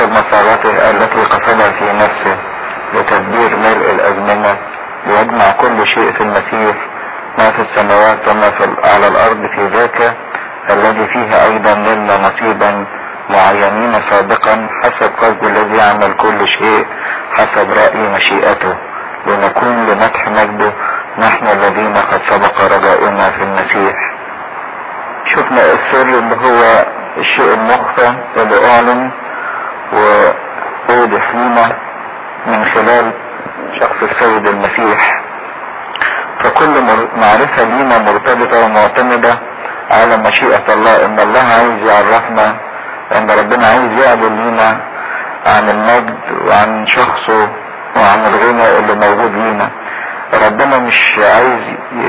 مسارته التي قصدها في نفسه لتدبير ملء الازمنة ويجمع كل شيء في المسيح ما في السماوات وما في على الارض في ذاك الذي فيه ايضا لنا نصيبا معينين سابقا حسب قصد الذي يعمل كل شيء حسب رأي مشيئته لنكون لمدح مجده نحن الذين قد سبق رجاؤنا في المسيح شفنا السر اللي هو الشيء المخفى اللي اعلن ووضح لنا من خلال شخص السيد المسيح فكل معرفة لينا مرتبطة ومعتمدة على مشيئة الله ان الله عايز يعرفنا ان ربنا عايز يعلن لينا عن المجد وعن شخصه وعن الغنى اللي موجود لينا ربنا مش عايز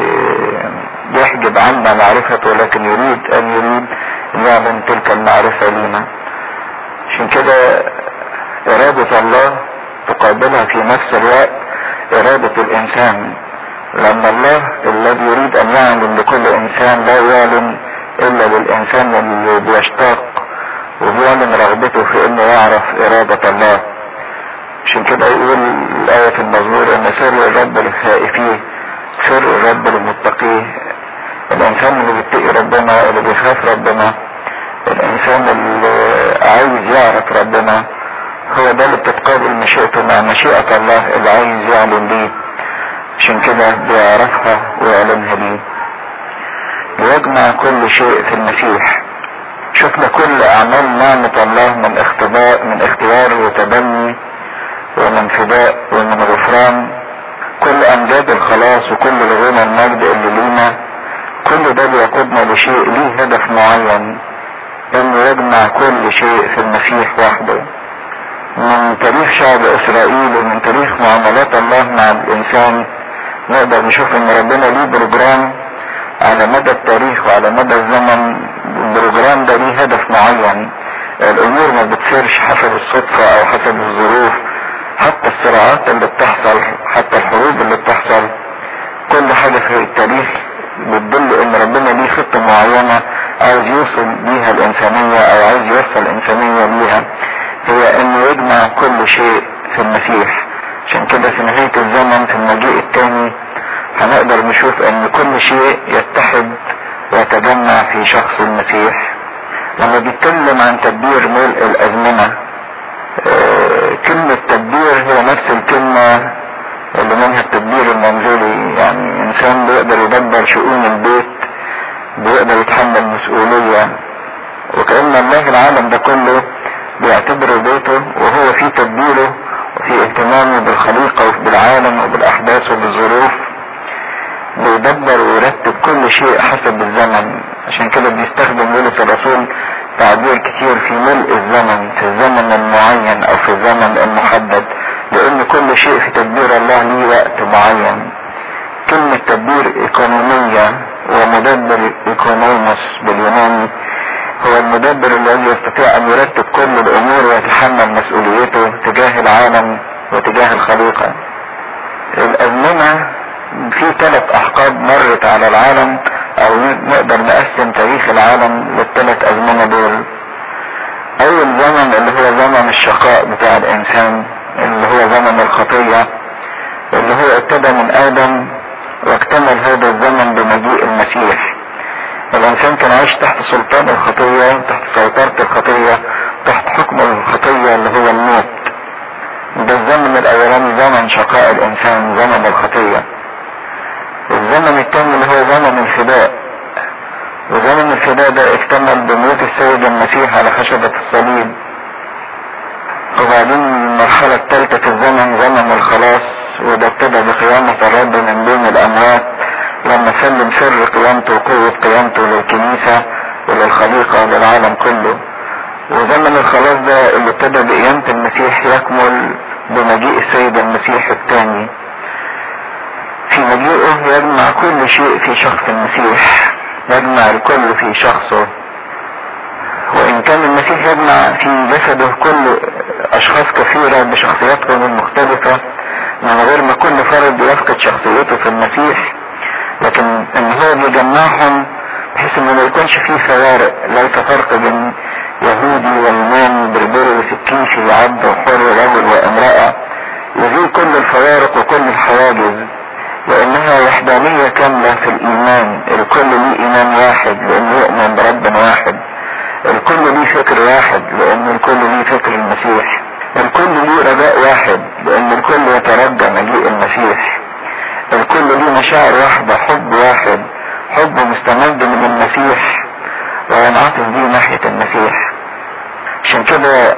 يحجب عنا معرفته لكن يريد ان يريد ان يعلن تلك المعرفة لينا عشان كده ارادة الله تقابلها في نفس الوقت ارادة الانسان لان الله الذي يريد ان يعلن لكل انسان لا يعلن الا للانسان اللي بيشتاق وبيعلن رغبته في انه يعرف ارادة الله عشان كده يقول الآية في المزمور ان سر الرب للخائفين سر الرب للمتقين الانسان اللي بيتقي ربنا اللي بيخاف ربنا الانسان اللي عايز يعرف ربنا هو ده اللي بتتقابل مشيئته مع مشيئة الله اللي عايز يعلن ليه عشان كده بيعرفها ويعلنها ليه ويجمع كل شيء في المسيح شفنا كل اعمال نعمة الله من اختباء من اختيار وتبني ومن فداء ومن غفران كل امجاد الخلاص وكل الغنى المجد اللي لينا كل ده بيقودنا لشيء ليه هدف معين انه يجمع كل شيء في المسيح وحده من تاريخ شعب اسرائيل ومن تاريخ معاملات الله مع الانسان نقدر نشوف ان ربنا ليه بروجرام على مدى التاريخ وعلى مدى الزمن البروجرام ده ليه هدف معين الامور ما بتصيرش حسب الصدفة او حسب الظروف حتى الصراعات اللي بتحصل حتى الحروب اللي بتحصل كل حاجة في التاريخ بتدل ان ربنا ليه خطة معينة عايز يوصل بيها الانسانية او عايز يوصل الانسانية ليها هي انه يجمع كل شيء في المسيح عشان كده في نهاية الزمن في المجيء الثاني هنقدر نشوف ان كل شيء يتحد ويتجمع في شخص المسيح لما بيتكلم عن تدبير ملء الازمنة اه كلمة تدبير هي نفس الكلمة اللي منها التدبير المنزلي يعني انسان بيقدر يدبر شؤون البيت بيقدر يتحمل مسؤولية وكأن الله العالم ده كله بيعتبره بيته وهو في تدبيره وفي اهتمامه بالخليقة وبالعالم وبالأحداث وبالظروف بيدبر ويرتب كل شيء حسب الزمن عشان كده بيستخدم بولس الرسول تعبير كتير في ملء الزمن في الزمن المعين او في الزمن المحدد لان كل شيء في تدبير الله ليه وقت معين كلمة تدبير ايكونومية ومدبر ايكونوموس باليوناني هو المدبر الذي يستطيع ان يرتب كل الامور ويتحمل مسؤوليته تجاه العالم وتجاه الخليقة الازمنة في ثلاث احقاب مرت على العالم او نقدر نقسم تاريخ العالم للثلاث ازمنة دول اول زمن اللي هو زمن الشقاء بتاع الانسان اللي هو زمن الخطية اللي هو ابتدى من ادم واكتمل هذا الزمن بمجيء المسيح الانسان كان عايش تحت سلطان الخطية تحت سيطرة الخطية تحت حكم الخطية اللي هو الموت ده الزمن الاولاني زمن شقاء الانسان زمن الخطية الزمن الثاني اللي هو زمن الفداء وزمن الفداء ده اكتمل بموت السيد المسيح على خشبة الصليب وبعدين المرحلة الثالثة في الزمن زمن الخلاص وده ابتدى بقيامة الرب من بين الأموات لما سلم سر قيامته وقوة قيامته للكنيسة وللخليقة وللعالم كله وزمن الخلاص ده اللي ابتدى بقيامة المسيح يكمل بمجيء السيد المسيح الثاني في مجيئه يجمع كل شيء في شخص المسيح يجمع الكل في شخصه وإن كان المسيح يجمع في جسده كل أشخاص كثيرة بشخصياتهم المختلفة من غير ما كل فرد يفقد شخصيته في المسيح لكن ان هو بيجمعهم بحيث انه ما يكونش فيه فوارق ليس فرق بين يهودي ويوناني بربري وسكيسي وحبشي عبد وحر رجل وامرأة يزيل كل الفوارق وكل الحواجز لانها وحدانية كاملة في الايمان الكل ليه ايمان واحد لانه يؤمن برب واحد الكل ليه فكر واحد لان الكل ليه فكر المسيح الكل ليه رجاء واحد لان الكل يترجى مجيء المسيح الكل ليه مشاعر واحدة حب واحد حب مستمد من المسيح وينعطف بيه ناحية المسيح عشان كده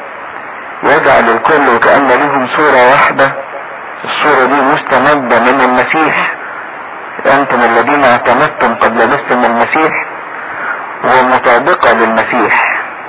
يجعل الكل وكأن لهم صورة واحدة الصورة دي مستمدة من المسيح أنتم الذين اعتمدتم قد لبستم المسيح ومطابقة للمسيح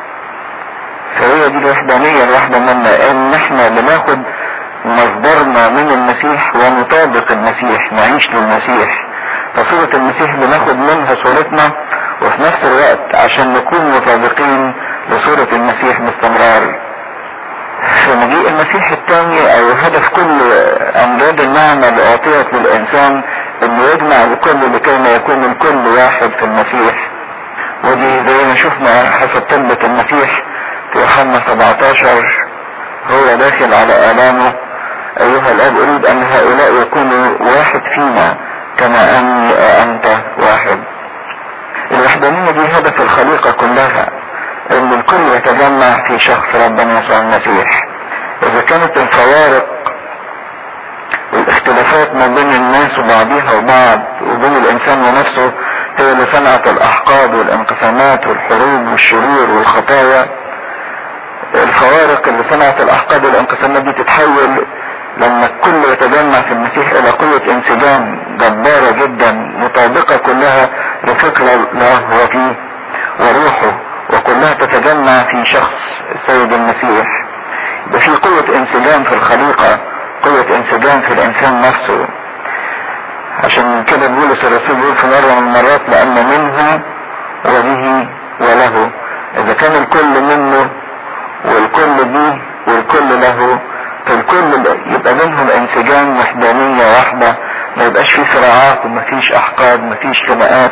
فهي دي الوحدانية الواحدة منا ان احنا بناخد مصدرنا من المسيح ونطابق المسيح نعيش للمسيح فصورة المسيح بناخد منها صورتنا وفي نفس الوقت عشان نكون مطابقين لصورة المسيح باستمرار في مجيء المسيح الثاني او هدف كل امجاد النعمة اللي اعطيت للانسان انه يجمع الكل لكي ما يكون الكل واحد في المسيح ودي زي ما شفنا حسب طلبة المسيح في يوحنا 17 هو داخل على آلامه أيها الأب أريد أن هؤلاء يكونوا واحد فينا كما أني أنت واحد الوحدانية دي هدف الخليقة كلها أن الكل يتجمع في شخص ربنا يسوع المسيح إذا كانت الفوارق والاختلافات ما بين الناس وبعضها وبعض وبين الإنسان ونفسه هي اللي صنعت الأحقاد والانقسامات والحروب والشرور والخطايا الفوارق اللي صنعت الأحقاد والانقسامات دي تتحول لما الكل يتجمع في المسيح إلى قوة انسجام جبارة جدا مطابقة كلها لفكر الله هو فيه وروحه وكلها تتجمع في شخص السيد المسيح يبقى في قوة انسجام في الخليقة قوة انسجام في الإنسان نفسه عشان كده بولس الرسول بيقول في مرة من المرات لأن منه وبه وله إذا كان الكل منه والكل به والكل له فالكل يبقى بينهم انسجام وحدانية واحدة ما يبقاش فيه صراعات وما فيش أحقاد ما فيش خناقات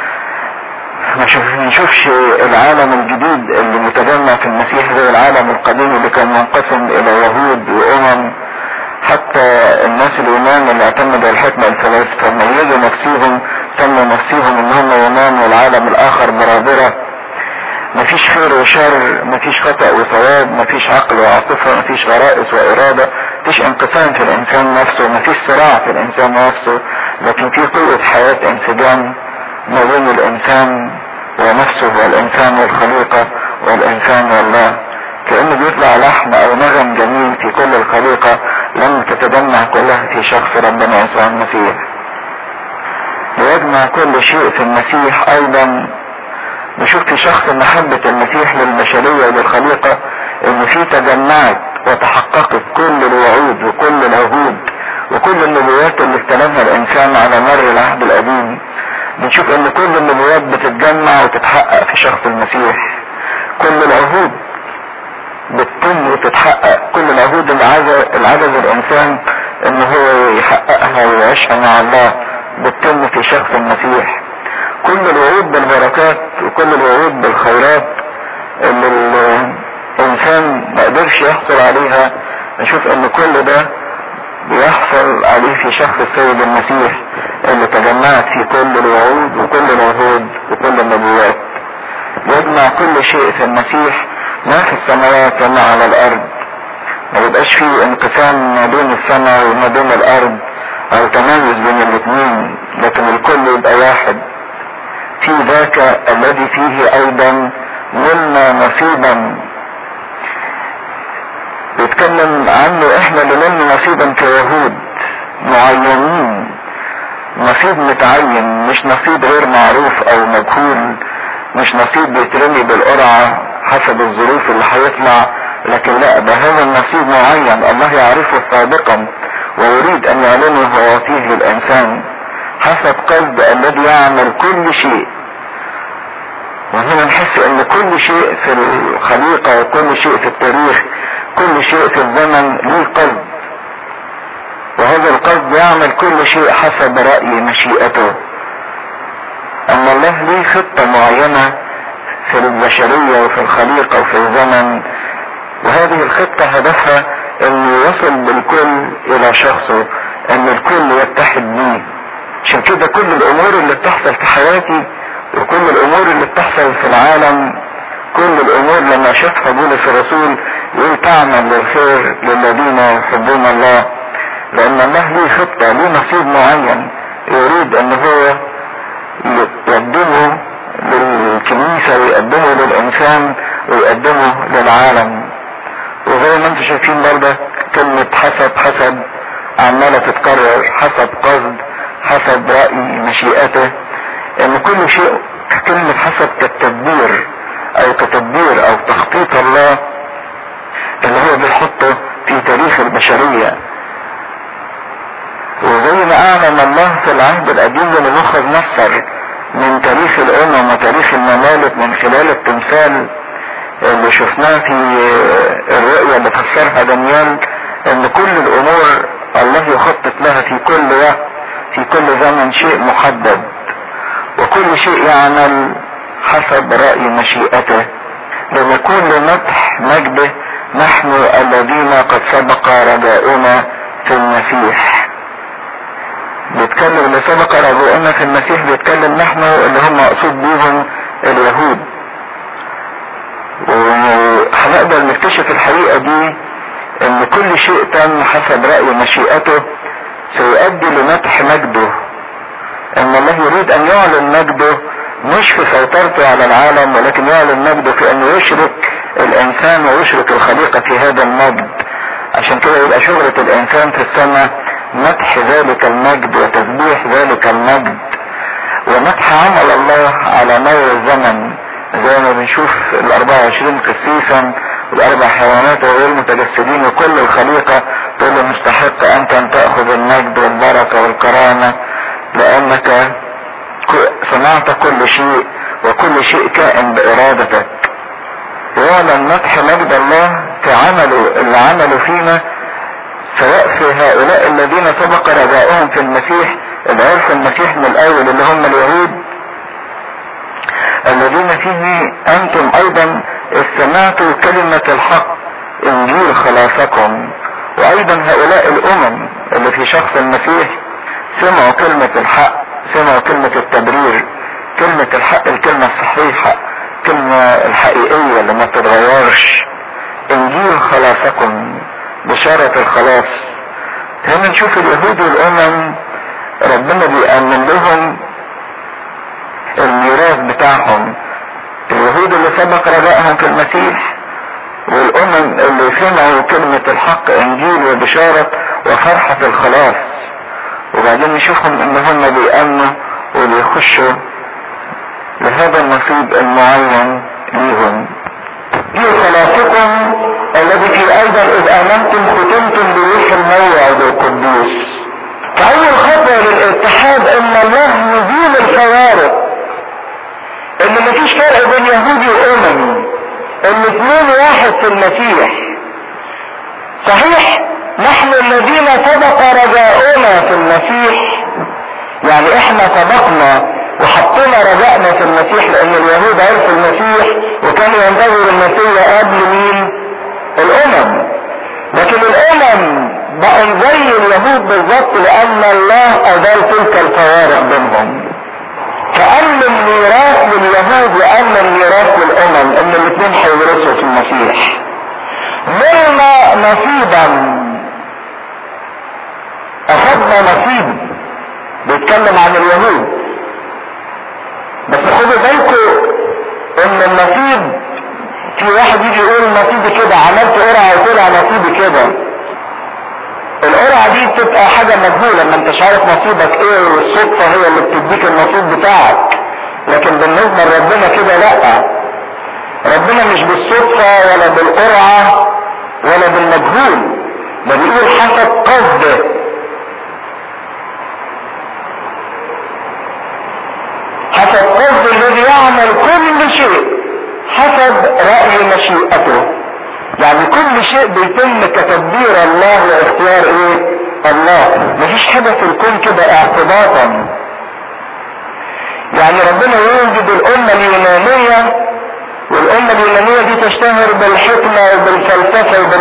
ما نشوفش العالم الجديد اللي متجمع في المسيح زي العالم القديم اللي كان منقسم إلى يهود وأمم حتى الناس اليونان اللي اعتمدوا الحكمة الفلاسفة لما يجوا نفسيهم سموا نفسيهم ان هم يونان والعالم الاخر برابرة مفيش خير وشر مفيش خطأ وصواب مفيش عقل وعاطفة مفيش غرائز وارادة مفيش انقسام في الانسان نفسه مفيش صراع في الانسان نفسه لكن في قوة حياة انسجام ما بين الانسان ونفسه والانسان والخليقة والانسان والله كأنه بيطلع لحن او نغم جميل في كل الخليقة لم تتجمع كلها في شخص ربنا يسوع المسيح ويجمع كل شيء في المسيح ايضا نشوف في شخص محبة المسيح للبشرية وللخليقة ان في تجمعت وتحققت كل الوعود وكل العهود وكل النبوات اللي استلمها الانسان على مر العهد القديم بنشوف ان كل النبوات بتتجمع وتتحقق في شخص المسيح كل العهود بتتم وتتحقق كل العهود اللي عجز الانسان ان هو يحققها ويعيشها مع الله بتتم في شخص المسيح كل الوعود بالبركات وكل الوعود بالخيرات اللي الانسان ما قدرش يحصل عليها نشوف ان كل ده بيحصل عليه في شخص السيد المسيح اللي تجمعت في كل الوعود وكل العهود وكل النبوات يجمع كل شيء في المسيح ما في السماوات وما على الارض ما يبقاش فيه انقسام ما بين السماء وما بين الارض او تميز بين الاثنين لكن الكل يبقى واحد في ذاك الذي فيه ايضا منا نصيبا يتكلم عنه احنا اللي لنا نصيبا كيهود معينين نصيب متعين مش نصيب غير معروف او مجهول مش نصيب بيترمي بالقرعة حسب الظروف اللي هيطلع لكن لا ده هذا النصيب معين الله يعرفه سابقا ويريد ان يعلنه ويعطيه للانسان حسب قصد الذي يعمل كل شيء وهنا نحس ان كل شيء في الخليقة وكل شيء في التاريخ كل شيء في الزمن له قصد وهذا القصد يعمل كل شيء حسب رأي مشيئته ان الله ليه خطة معينة في البشرية وفي الخليقة وفي الزمن وهذه هذه الخطة هدفها ان يصل بالكل الى شخصه ان الكل يتحد بيه عشان كده كل الامور اللي بتحصل في حياتي وكل الامور اللي بتحصل في العالم كل الامور لما شافها بولس الرسول يقول تعمل للخير للذين يحبون الله لان الله ليه خطة ليه نصيب معين يريد ان هو يقدمه للكنيسة ويقدمه للانسان ويقدمه للعالم وزي ما انتم شايفين برضه كلمة حسب حسب عمالة تتكرر حسب قصد حسب رأي مشيئته ان كل شيء كلمة حسب كالتدبير او كتدبير او تخطيط الله اللي هو بيحطه في تاريخ البشرية وزي ما اعلن الله في العهد القديم لنبوخذ نصر من تاريخ الامم وتاريخ الممالك من خلال التمثال اللي شفناه في الرؤية اللي فسرها دانيال ان كل الامور الله يخطط لها في كل وقت في كل زمن شيء محدد وكل شيء يعمل حسب رأي مشيئته لنكون لمدح مجده نحن الذين قد سبق رجاؤنا في المسيح بيتكلم اللي سبق رجاؤنا في المسيح بيتكلم نحن اللي هم مقصود بيهم اليهود وهنقدر نكتشف الحقيقة دي ان كل شيء تم حسب رأي مشيئته سيؤدي لمدح مجده ان الله يريد ان يعلن مجده مش في سيطرته على العالم ولكن يعلن مجده في انه يشرك الانسان ويشرك الخليقة في هذا المجد عشان كده يبقى شغلة الانسان في السماء مدح ذلك المجد وتسبيح ذلك المجد ومدح عمل الله على مر الزمن زي ما بنشوف ال 24 قسيسا والاربع حيوانات وغير متجسدين وكل الخليقة تقول له مستحق انت ان تأخذ المجد والبركة والكرامة لانك صنعت كل شيء وكل شيء كائن بارادتك ويعلن مدح مجد الله في عمله اللي عمله فينا سواء في هؤلاء الذين سبق رجائهم في المسيح اللي عرفوا المسيح من الاول اللي هم اليهود الذين فيه انتم ايضا استمعتوا كلمة الحق انجيل خلاصكم وايضا هؤلاء الامم اللي في شخص المسيح سمعوا كلمة الحق سمعوا كلمة التبرير كلمة الحق الكلمة الصحيحة كلمة الحقيقية اللي ما تتغيرش انجيل خلاصكم بشارة الخلاص هنا نشوف اليهود والامم ربنا بيأمن لهم الميراث بتاعهم اليهود اللي سبق رجائهم في المسيح والامم اللي سمعوا كلمة الحق انجيل وبشارة وفرحة الخلاص وبعدين نشوفهم ان هم بيأمنوا وبيخشوا لهذا النصيب المعين ليهم في خلاصكم الذي في ايضا اذ امنتم ختمتم بروح الموعد القدوس فاول خطوة للاتحاد ان الله يزيل الفوارق ان مفيش فرق بين يهودي واممي الاثنين واحد في المسيح صحيح نحن الذين سبق رجاؤنا في المسيح يعني احنا سبقنا وحطينا رجائنا في المسيح لان اليهود عرفوا المسيح وكانوا ينتظروا المسيح قبل مين الامم لكن الامم بقوا زي اليهود بالظبط لان الله ازال تلك الفوارق بينهم كأن الميراث لليهود وأن الميراث للأمم إن الاثنين هيورثوا في المسيح. نلنا نصيبا أخذنا نصيب بيتكلم عن اليهود بس خدوا بالكم إن النصيب في واحد يجي يقول نصيبي كده عملت قرعة وطلع نصيبي كده القرعة دي بتبقى حاجة مجهولة ما انتش عارف نصيبك ايه والصدفة هي اللي بتديك النصيب بتاعك لكن بالنسبة لربنا كده لا ربنا مش بالصدفة ولا بالقرعة ولا بالمجهول ده بيقول حسب قصده حسب قصد الذي يعمل كل شيء حسب رأي مشيئته يعني كل شيء بيتم كتدبير الله واختيار ايه الله مفيش حاجة في الكون كده اعتباطا يعني ربنا يوجد الامة اليونانية والامة اليونانية دي تشتهر بالحكمة وبالفلسفة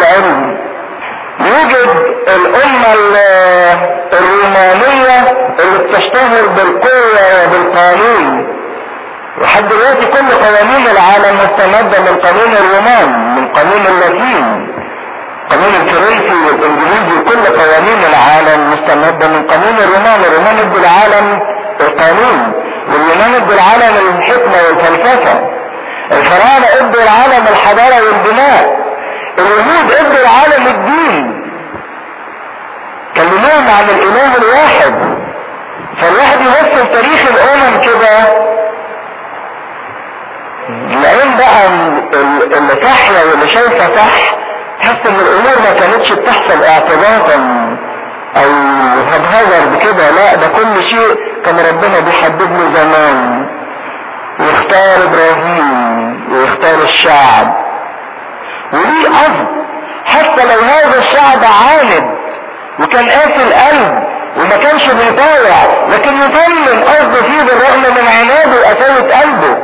الامة الرومانية اللي بتشتهر بالقوة وبالقانون لحد دلوقتي كل قوانين العالم مستمدة من قانون الرومان من قانون اللاتين القانون الفرنسي والانجليزي كل قوانين العالم مستمدة من قانون الرومان الرومان ادوا العالم القانون واليونان ادوا العالم الحكمة والفلسفة الفراعنة ادوا العالم الحضارة والبناء اليهود ادوا العالم الدين كلموهم عن الاله الواحد فالواحد يبص تاريخ الامم كده العين بقى اللي صاحيه واللي شايفه صح تحس ان الامور ما كانتش بتحصل اعتباطا او هبهجر بكده لا ده كل شيء كان ربنا بيحدد له زمان ويختار ابراهيم ويختار الشعب وليه قصد حتى لو هذا الشعب عاند وكان قاسي القلب وما كانش بيطاوع لكن يطمن قصده فيه بالرغم من عناده وقساوة قلبه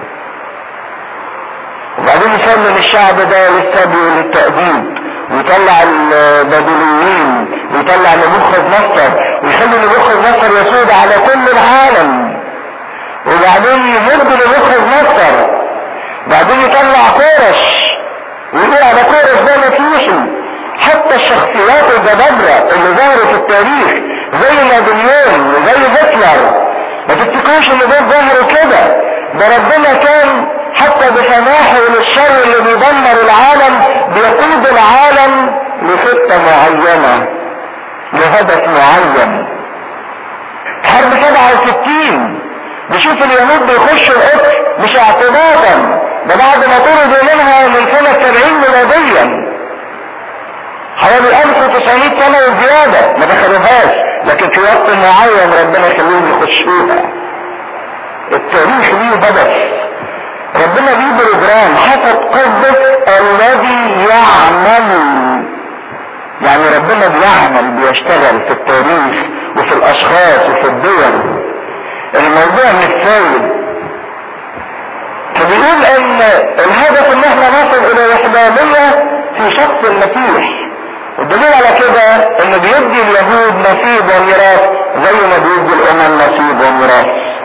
وبعدين يسلم الشعب ده للسبي وللتأديب ويطلع البابليين ويطلع نبوخذ نصر ويخلي نبوخذ نصر يسود على كل العالم وبعدين يمد نبوخذ نصر وبعدين يطلع كورش ويقول على كورش ده مسيحي حتى الشخصيات الجبابرة اللي ظهروا في التاريخ زي نابليون وزي هتلر ما تفتكروش ان دول ظهروا كده ده ربنا كان حتى بسماحه للشر اللي بيدمر العالم بيقود العالم لخطة معينة لهدف معين حرب 67 نشوف اليهود بيخشوا القدس مش اعتباطا ده بعد ما طردوا منها من سنة 70 ميلاديا حوالي 1900 سنة وزيادة ما دخلوهاش لكن في وقت معين ربنا يخليهم يخشوها التاريخ ليه هدف ربنا ليه بروجرام حسب قصة الذي يعمل يعني ربنا بيعمل بيشتغل في التاريخ وفي الاشخاص وفي الدول الموضوع مش سايب فبيقول ان الهدف ان احنا نصل الى وحدانية في شخص المسيح والدليل على كده ان بيدي اليهود نصيب وميراث زي ما بيدي الامم نصيب وميراث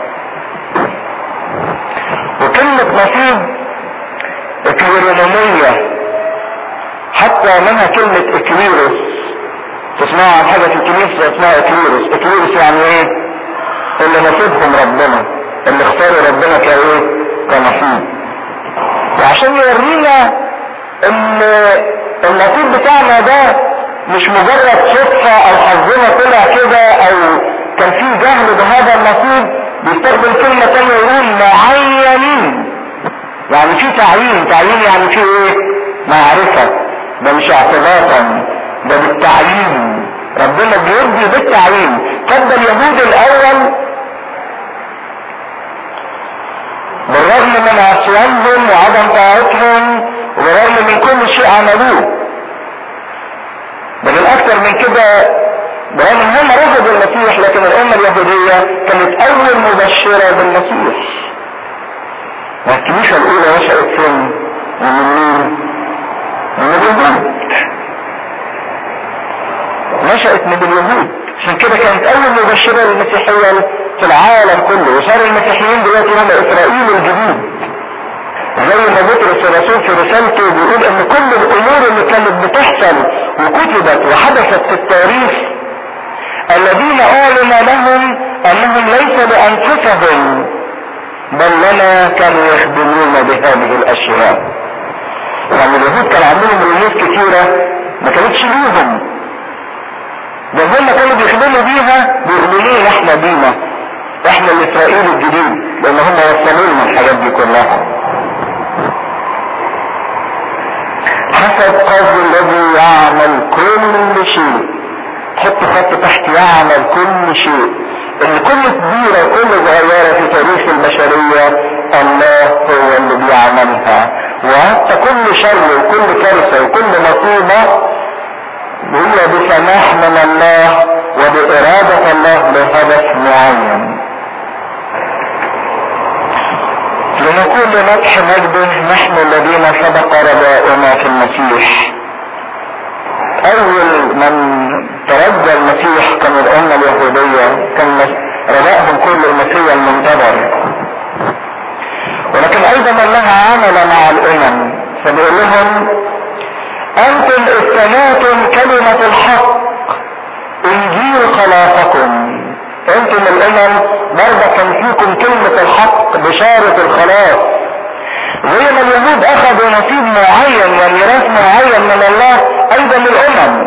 وكلمة نصيب اكليرونومية حتى منها كلمة اكليروس تسمعوا عن حاجة في الكنيسة اسمها اكليروس اكليروس يعني ايه اللي نصيبهم ربنا اللي اختاروا ربنا كايه كنصيب وعشان يورينا ان النصيب بتاعنا ده مش مجرد صدفة او حظنا طلع كده او كان في جهل بهذا النصيب بيستخدم كلمة تانية يقول معينين يعني في تعيين تعيين يعني في ايه معرفة ده مش اعتباطا ده بالتعيين ربنا بيرضي بالتعيين قد اليهود الاول بالرغم من عصيانهم وعدم طاعتهم وبالرغم من كل شيء عملوه بل الاكثر من كده برغم ان هم رفضوا المسيح لكن الامة اليهودية كانت اول مبشرة بالمسيح والكنيسة الاولى نشأت فين؟ ومن مين؟ من اليهود نشأت من اليهود عشان كده كانت اول مبشرة للمسيحية في العالم كله وصار المسيحيين دلوقتي هم اسرائيل الجديد زي ما بطرس الرسول في رسالته بيقول ان كل الامور اللي كانت بتحصل وكتبت وحدثت في التاريخ الذين اعلن لهم انهم ليس بانفسهم بل لنا كانوا يخدمون بهذه الاشياء يعني اليهود كان عندهم رموز كثيرة ما كانتش ليهم ده هم كانوا بيخدموا بيها بيخدمونا احنا بينا احنا الاسرائيل الجديد لان هم وصلوا لنا الحاجات دي كلها حسب قصد الذي يعمل كل شيء حط خط تحت يعمل كل شيء ان كل كبيرة وكل صغيرة في تاريخ البشرية الله هو اللي بيعملها وحتى كل شر وكل كارثة وكل مصيبة هي بسماح من الله وبإرادة الله لهدف معين لنكون لمدح مجده نحن الذين سبق رجاؤنا في المسيح اول من ترجى المسيح كان الأمة اليهودية كان رجائهم كل المسيح المنتظر ولكن أيضا الله عمل مع الأمم فبيقول لهم أنتم استمعتم كلمة الحق إنجيل خلاصكم أنتم الأمم برضه كان فيكم كلمة الحق بشارة الخلاص زي ما اليهود أخذوا نصيب معين وميراث معين من الله أيضا الأمم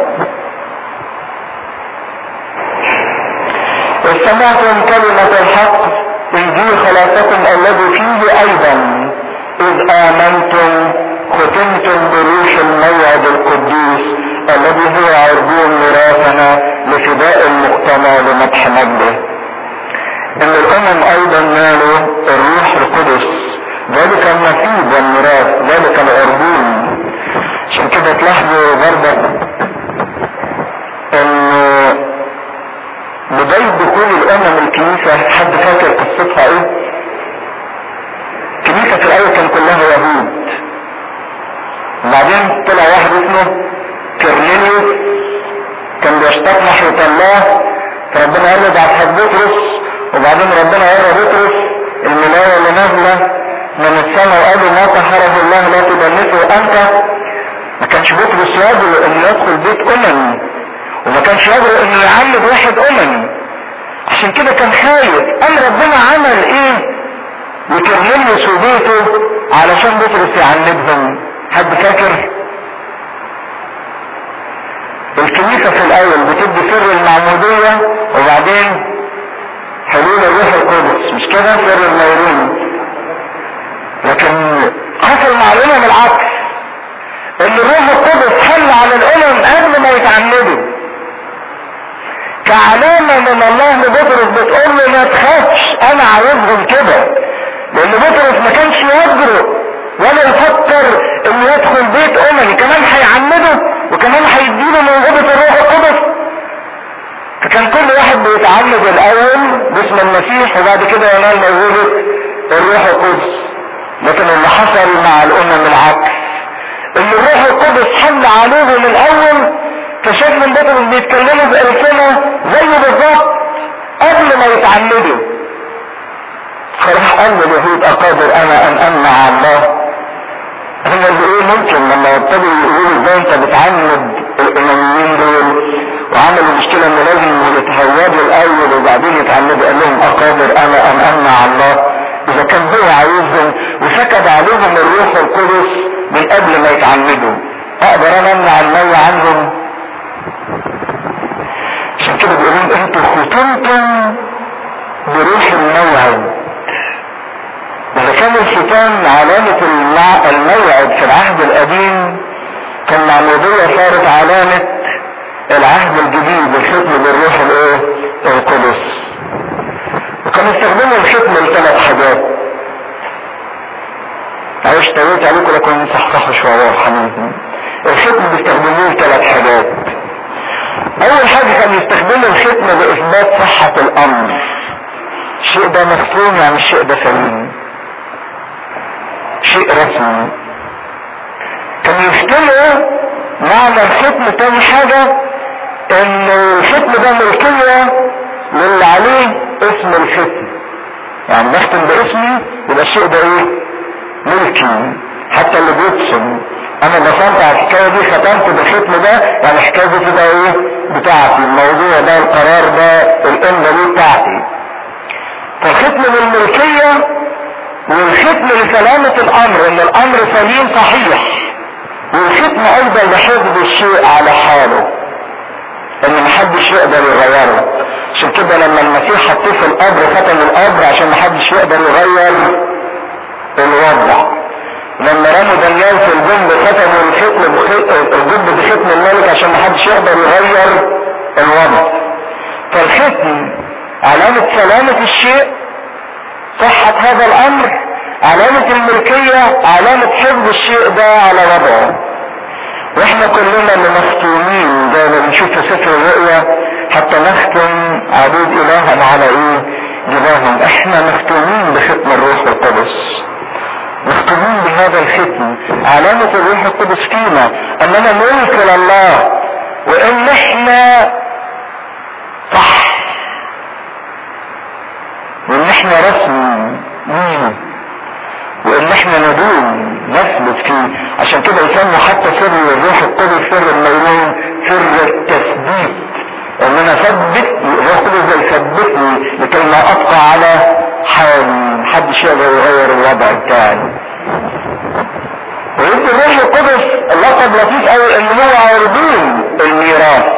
استمعتم كلمة الحق انجيل خلاصكم الذي فيه ايضا اذ امنتم ختمتم بروح الموعد القدوس الذي هو عربون ميراثنا لفداء المقتنى لمدح مجده ان الامم ايضا نالوا الروح القدس ذلك النصيب والميراث ذلك العربون عشان كده تلاحظوا برضه ان بداية دخول الامم الكنيسة حد فاكر قصتها ايه الكنيسة في الاول كان كلها يهود وبعدين طلع واحد اسمه كرنيليوس كان بيشتاق ناحية الله فربنا قال له ده هتحب بطرس وبعدين ربنا ورى بطرس الملاية اللي نازلة من السماء وقال له ما طهره الله لا تدنسه انت ما كانش بطرس يقدر انه يدخل بيت امم وما كانش يقدر انه يعلم واحد اممي عشان كده كان خايف قال ربنا عمل ايه لكرنيليوس وبيته علشان بطرس يعلمهم حد فاكر الكنيسة في الاول بتدي سر المعمودية وبعدين حلول الروح القدس مش كده سر الميرون لكن حصل مع الامم العكس ان الروح القدس حل على الامم قبل ما يتعمدوا كعلامة من الله لبطرس بتقول له ما تخافش انا عايزهم كده لان بطرس ما كانش يجرؤ ولا يفكر انه يدخل بيت اممي كمان هيعمده وكمان هيديله موهبة الروح القدس فكان كل واحد بيتعمد الاول باسم المسيح وبعد كده ينال موهبة الروح القدس لكن اللي حصل مع الامم العكس ان الروح القدس حل عليهم الاول فشاف من بطرس بيتكلموا بألسنة زيه بالظبط قبل ما يتعمدوا فراح قال لليهود اقادر انا ان امنع الله هم ايه ممكن لما يبتدوا يقولوا ازاي انت بتعمد الامميين دول وعملوا مشكلة انه لازم يتهودوا الاول وبعدين يتعمدوا قال لهم اقادر انا ان امنع الله اذا كان هو عايزهم وسكب عليهم الروح القدس من قبل ما يتعمدوا اقدر انا امنع المية عنهم عشان كده بيقولون انتوا ختمتم بروح الموعد اذا كان الختام علامة الموعد في العهد القديم كان معمودية صارت علامة العهد الجديد الختم بالروح الايه القدس وكانوا يستخدموا الختم لثلاث حاجات عايش طويت عليكم لكم صحصحوا شوية وحنين الختم بيستخدموه لثلاث حاجات اول حاجة كان يستخدموا الختم باثبات صحة الامر الشيء ده مختوم يعني الشيء ده سليم شيء رسمي كان يختموا معنى الختم تاني حاجة ان الختم ده ملكية للي عليه اسم الختم يعني بختم باسمي يبقى الشيء ده ايه ملكي حتى اللي بيبصم انا بصمت على الحكاية دي ختمت بالختم ده يعني الحكاية دي تبقى ايه بتاعتي الموضوع ده القرار ده الامة دي بتاعتي فالختم للملكية والختم لسلامة الامر ان الامر سليم صحيح والختم ايضا لحفظ الشيء على حاله ان محدش يقدر يغيره عشان كده لما المسيح حطيه في القبر ختم القبر عشان محدش يقدر يغير الوضع لما رموا دانيال في الجنب ختموا الختم الجنب بختم الملك عشان محدش يقدر يغير الوضع فالختم علامة سلامة الشيء صحة هذا الامر علامة الملكية علامة حفظ الشيء ده على وضعه واحنا كلنا اللي مختومين زي ما بنشوف في سفر الرؤيا حتى نختم عبيد الهنا على ايه جباههم احنا مختومين بختم الروح القدس مختومين بهذا الختم علامة الروح القدس فينا اننا ملك لله وان احنا الرسم مين وان احنا ندوم نثبت فيه عشان كده يسموا حتى سر الروح القدس سر الميلون سر التثبيت ان انا اثبت الروح القدس ده يثبتني لكي ما ابقى على حالي محدش يقدر يغير الوضع بتاعي ويدي الروح القدس لقب لطيف قوي ان هو عربون الميراث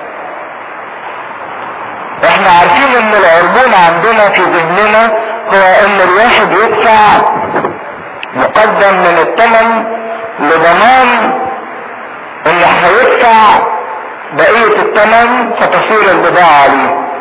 احنا عارفين ان العربون عندنا في ذهننا هو ان الواحد يدفع مقدم من الثمن لضمان ان هيدفع بقية الثمن فتصير البضاعة عليه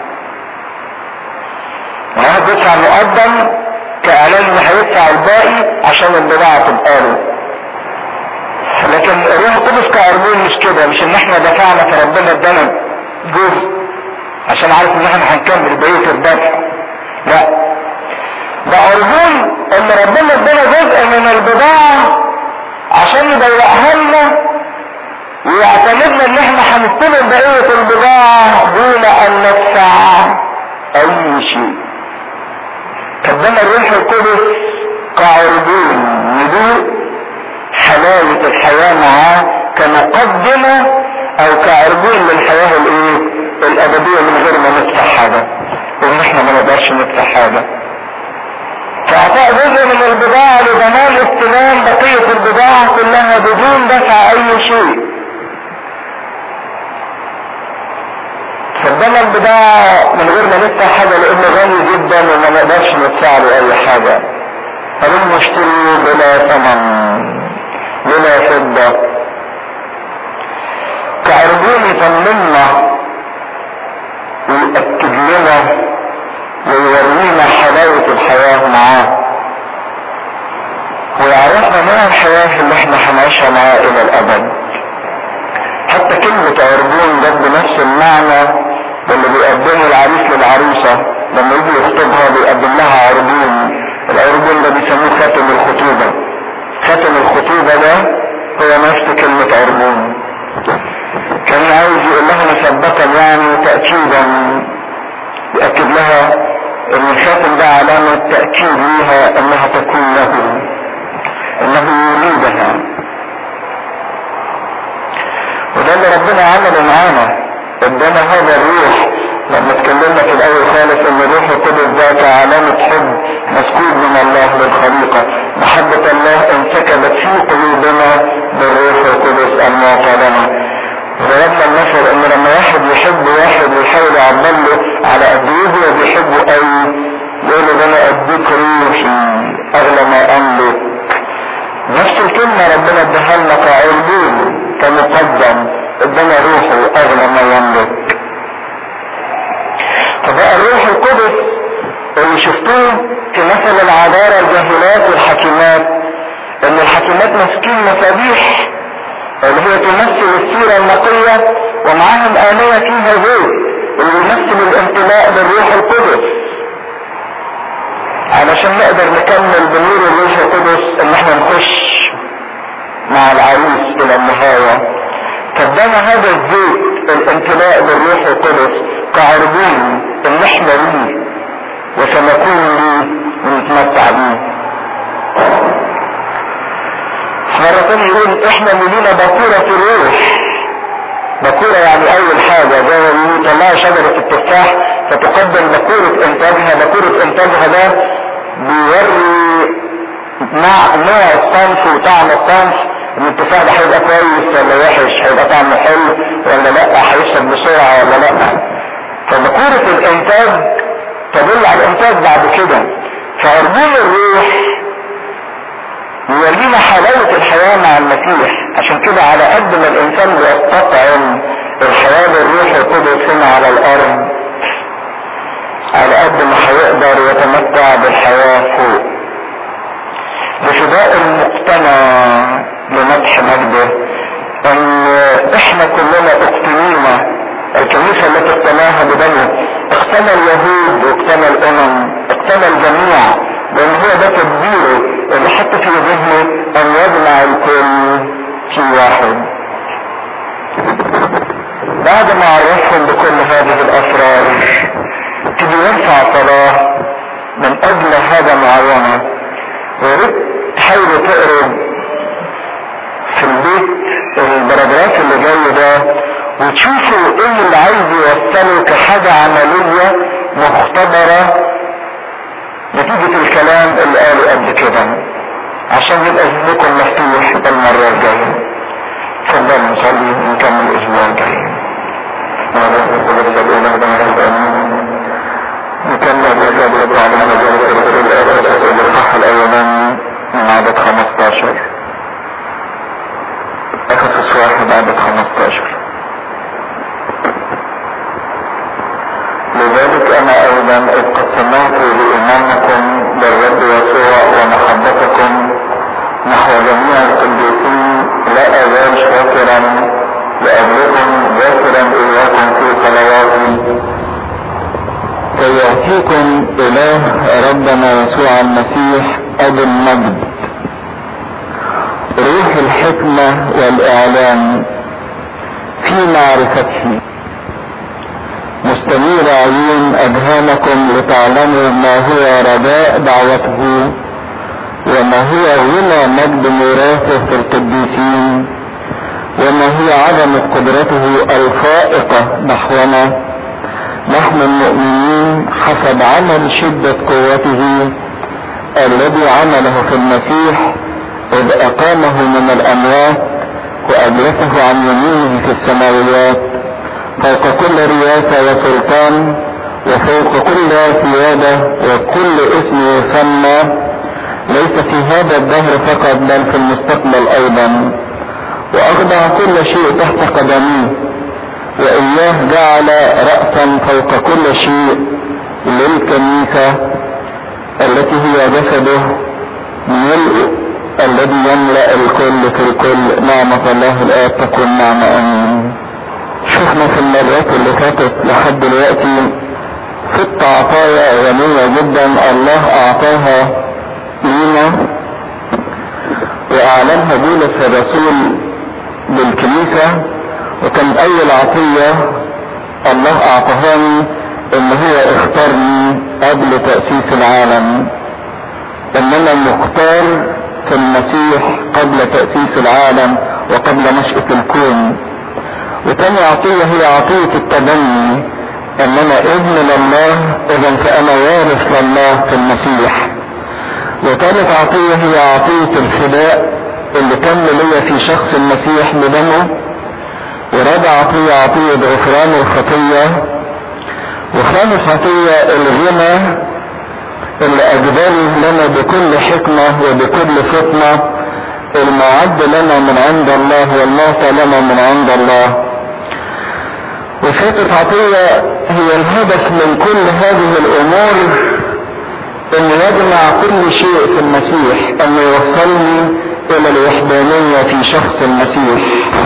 واحد يدفع مقدم كاعلان ان هيدفع الباقي عشان البضاعة تبقى له لكن الروح القدس كعربون مش كده مش ان احنا دفعنا فربنا ادانا جزء عشان عارف ان احنا هنكمل بقية الدفع لا ده عربون ان ربنا ادانا جزء من البضاعة عشان يضيقها لنا ويعتمدنا ان احنا هنستلم بقية البضاعة دون ان ندفع اي شيء قدم الروح القدس كعربون ندوء حلاوة الحياة معاه كمقدمة او كعربون للحياة الايه الابدية من غير ما ندفع حاجة وان احنا ما نقدرش ندفع حاجة فاعطاء جزء من البضاعة لضمان استلام بقية البضاعة كلها بدون دفع اي شيء فضلنا البضاعة من غير ما ندفع حاجة لانه غني جدا وما نقدرش ندفع له اي حاجة فبنشتري بلا ثمن بلا فضة كعربون يطمنا ويأكد لنا ويورينا حلاوة الحياة معاه ويعرفنا نوع الحياة اللي احنا هنعيشها معاه الى الابد حتى كلمة عربون جت بنفس المعنى اللي بيقدمه العريس للعروسة لما يجي يخطبها بيقدم لها عربون العربون ده بيسموه خاتم الخطوبة خاتم الخطوبة ده هو نفس كلمة عربون كان عاوز يقول لها مسبقا يعني تأكيدا يأكد لها ان الخاتم ده علامة تأكيد لها انها تكون له انه يريدها وده اللي ربنا عمله معانا ادانا هذا الروح لما اتكلمنا في الاول خالص ان الروح القدس ده كعلامة حب مسكوب من الله للخليقة محبة الله انسكبت في قلوبنا بالروح القدس المعطى لنا ضربنا المثل ان لما واحد يحب واحد ويحاول يعبر له على قد ايه هو بيحبه قوي يقول له ده انا اديك روحي اغلى ما املك نفس الكلمه ربنا اداها لنا كعربون كمقدم ادانا روحه اغلى ما يملك فبقى الروح القدس اللي شفتوه في مثل العذارى الجاهلات والحكيمات ان الحكيمات ماسكين مصابيح اللي هي تمثل السيرة النقية ومعاهم آلية فيها زيت اللي يمثل الامتلاء بالروح القدس علشان نقدر نكمل بنور الروح القدس ان احنا نخش مع العريس الى النهاية قدم هذا الزيت الامتلاء بالروح القدس كعربون ان احنا ليه وسنكون ليه ونتمتع بيه مرة تانية يقول احنا منينا باكورة الروح باكورة يعني اول حاجة زي ما بيقولوا طلعوا شجرة التفاح فتقدم باكورة انتاجها باكورة انتاجها ده بيوري مع نوع الصنف وطعم الصنف ان التفاح ده هيبقى كويس ولا وحش هيبقى طعمه حلو ولا لا هيشرب بسرعة ولا لا فباكورة الانتاج تدل على الانتاج بعد كده فعربون الروح يورينا حلاوة الحياة مع المسيح عشان كده على قد ما الانسان بيستطعم الحياة بالروح القدس هنا على الارض على قد ما هيقدر يتمتع بالحياة فوق بفداء المقتنع لمدح مجده ان احنا كلنا اقتنينا الكنيسة التي اقتناها بدمه اقتنى اليهود واقتنى الامم اقتنى الجميع لان هو ده تدبيره اللي حط في ذهنه ان يجمع الكل في واحد بعد ما عرفهم بكل هذه الاسرار تبي يرفع صلاة من اجل حاجة معينة وياريت تحاولوا تقروا في البيت البراجراف اللي جاي ده وتشوفوا ايه اللي عايز يوصله كحاجة عملية مختبرة نتيجة الكلام اللي قاله قبل كده عشان يبقى ذهنكم مفتوح المرة الجاية اتفضلوا نصلي ونكمل الاسبوع الجاي نكمل الاسبوع على مجال الصح الاولاني من عدد 15 افسس واحد عدد 15 لذلك انا ايضا اذ قد سمعت لايمانكم بالرب يسوع ومحبتكم نحو جميع القديسين لا ازال شاكرا لاجلكم ذاكرا اياكم في صلواتي كي يأتيكم إله ربنا يسوع المسيح أبو المجد روح الحكمة والإعلام في معرفته مستنير عيون أذهانكم لتعلموا ما هو رجاء دعوته وما هو غنى مجد ميراثه في القديسين وما هي عظمة قدرته الفائقة نحونا نحن المؤمنين حسب عمل شدة قوته الذي عمله في المسيح إذ أقامه من الأموات وأجلسه عن يمينه في السماويات فوق كل رياسة وسلطان وفوق كل سيادة وكل اسم يسمى ليس في هذا الدهر فقط بل في المستقبل أيضا وأخضع كل شيء تحت قدميه وإياه جعل رأسا فوق كل شيء للكنيسة التي هي جسده ملء الذي يملأ الكل في الكل نعمة الله الآب تكون نعمة أمين شفنا في المرات اللي فاتت لحد دلوقتي ست عطايا غنية جدا الله أعطاها لينا وأعلنها بولس الرسول للكنيسة وكان أول عطية الله أعطاهاني إن هو اختارني قبل تأسيس العالم إن أنا مختار في المسيح قبل تأسيس العالم وقبل نشأة الكون وتاني عطية هي عطية التبني ان انا ابن لله اذا فانا وارث لله في المسيح وتالت عطية هي عطية الفداء اللي تم ليا في شخص المسيح بدمه ورابع عطية عطية غفران الخطية وخامس عطية الغنى اللي اجبره لنا بكل حكمة وبكل فطنة المعد لنا من عند الله والمعطى لنا من عند الله وفاتت عطية هي الهدف من كل هذه الامور ان يجمع كل شيء في المسيح ان يوصلني الى الوحدانية في شخص المسيح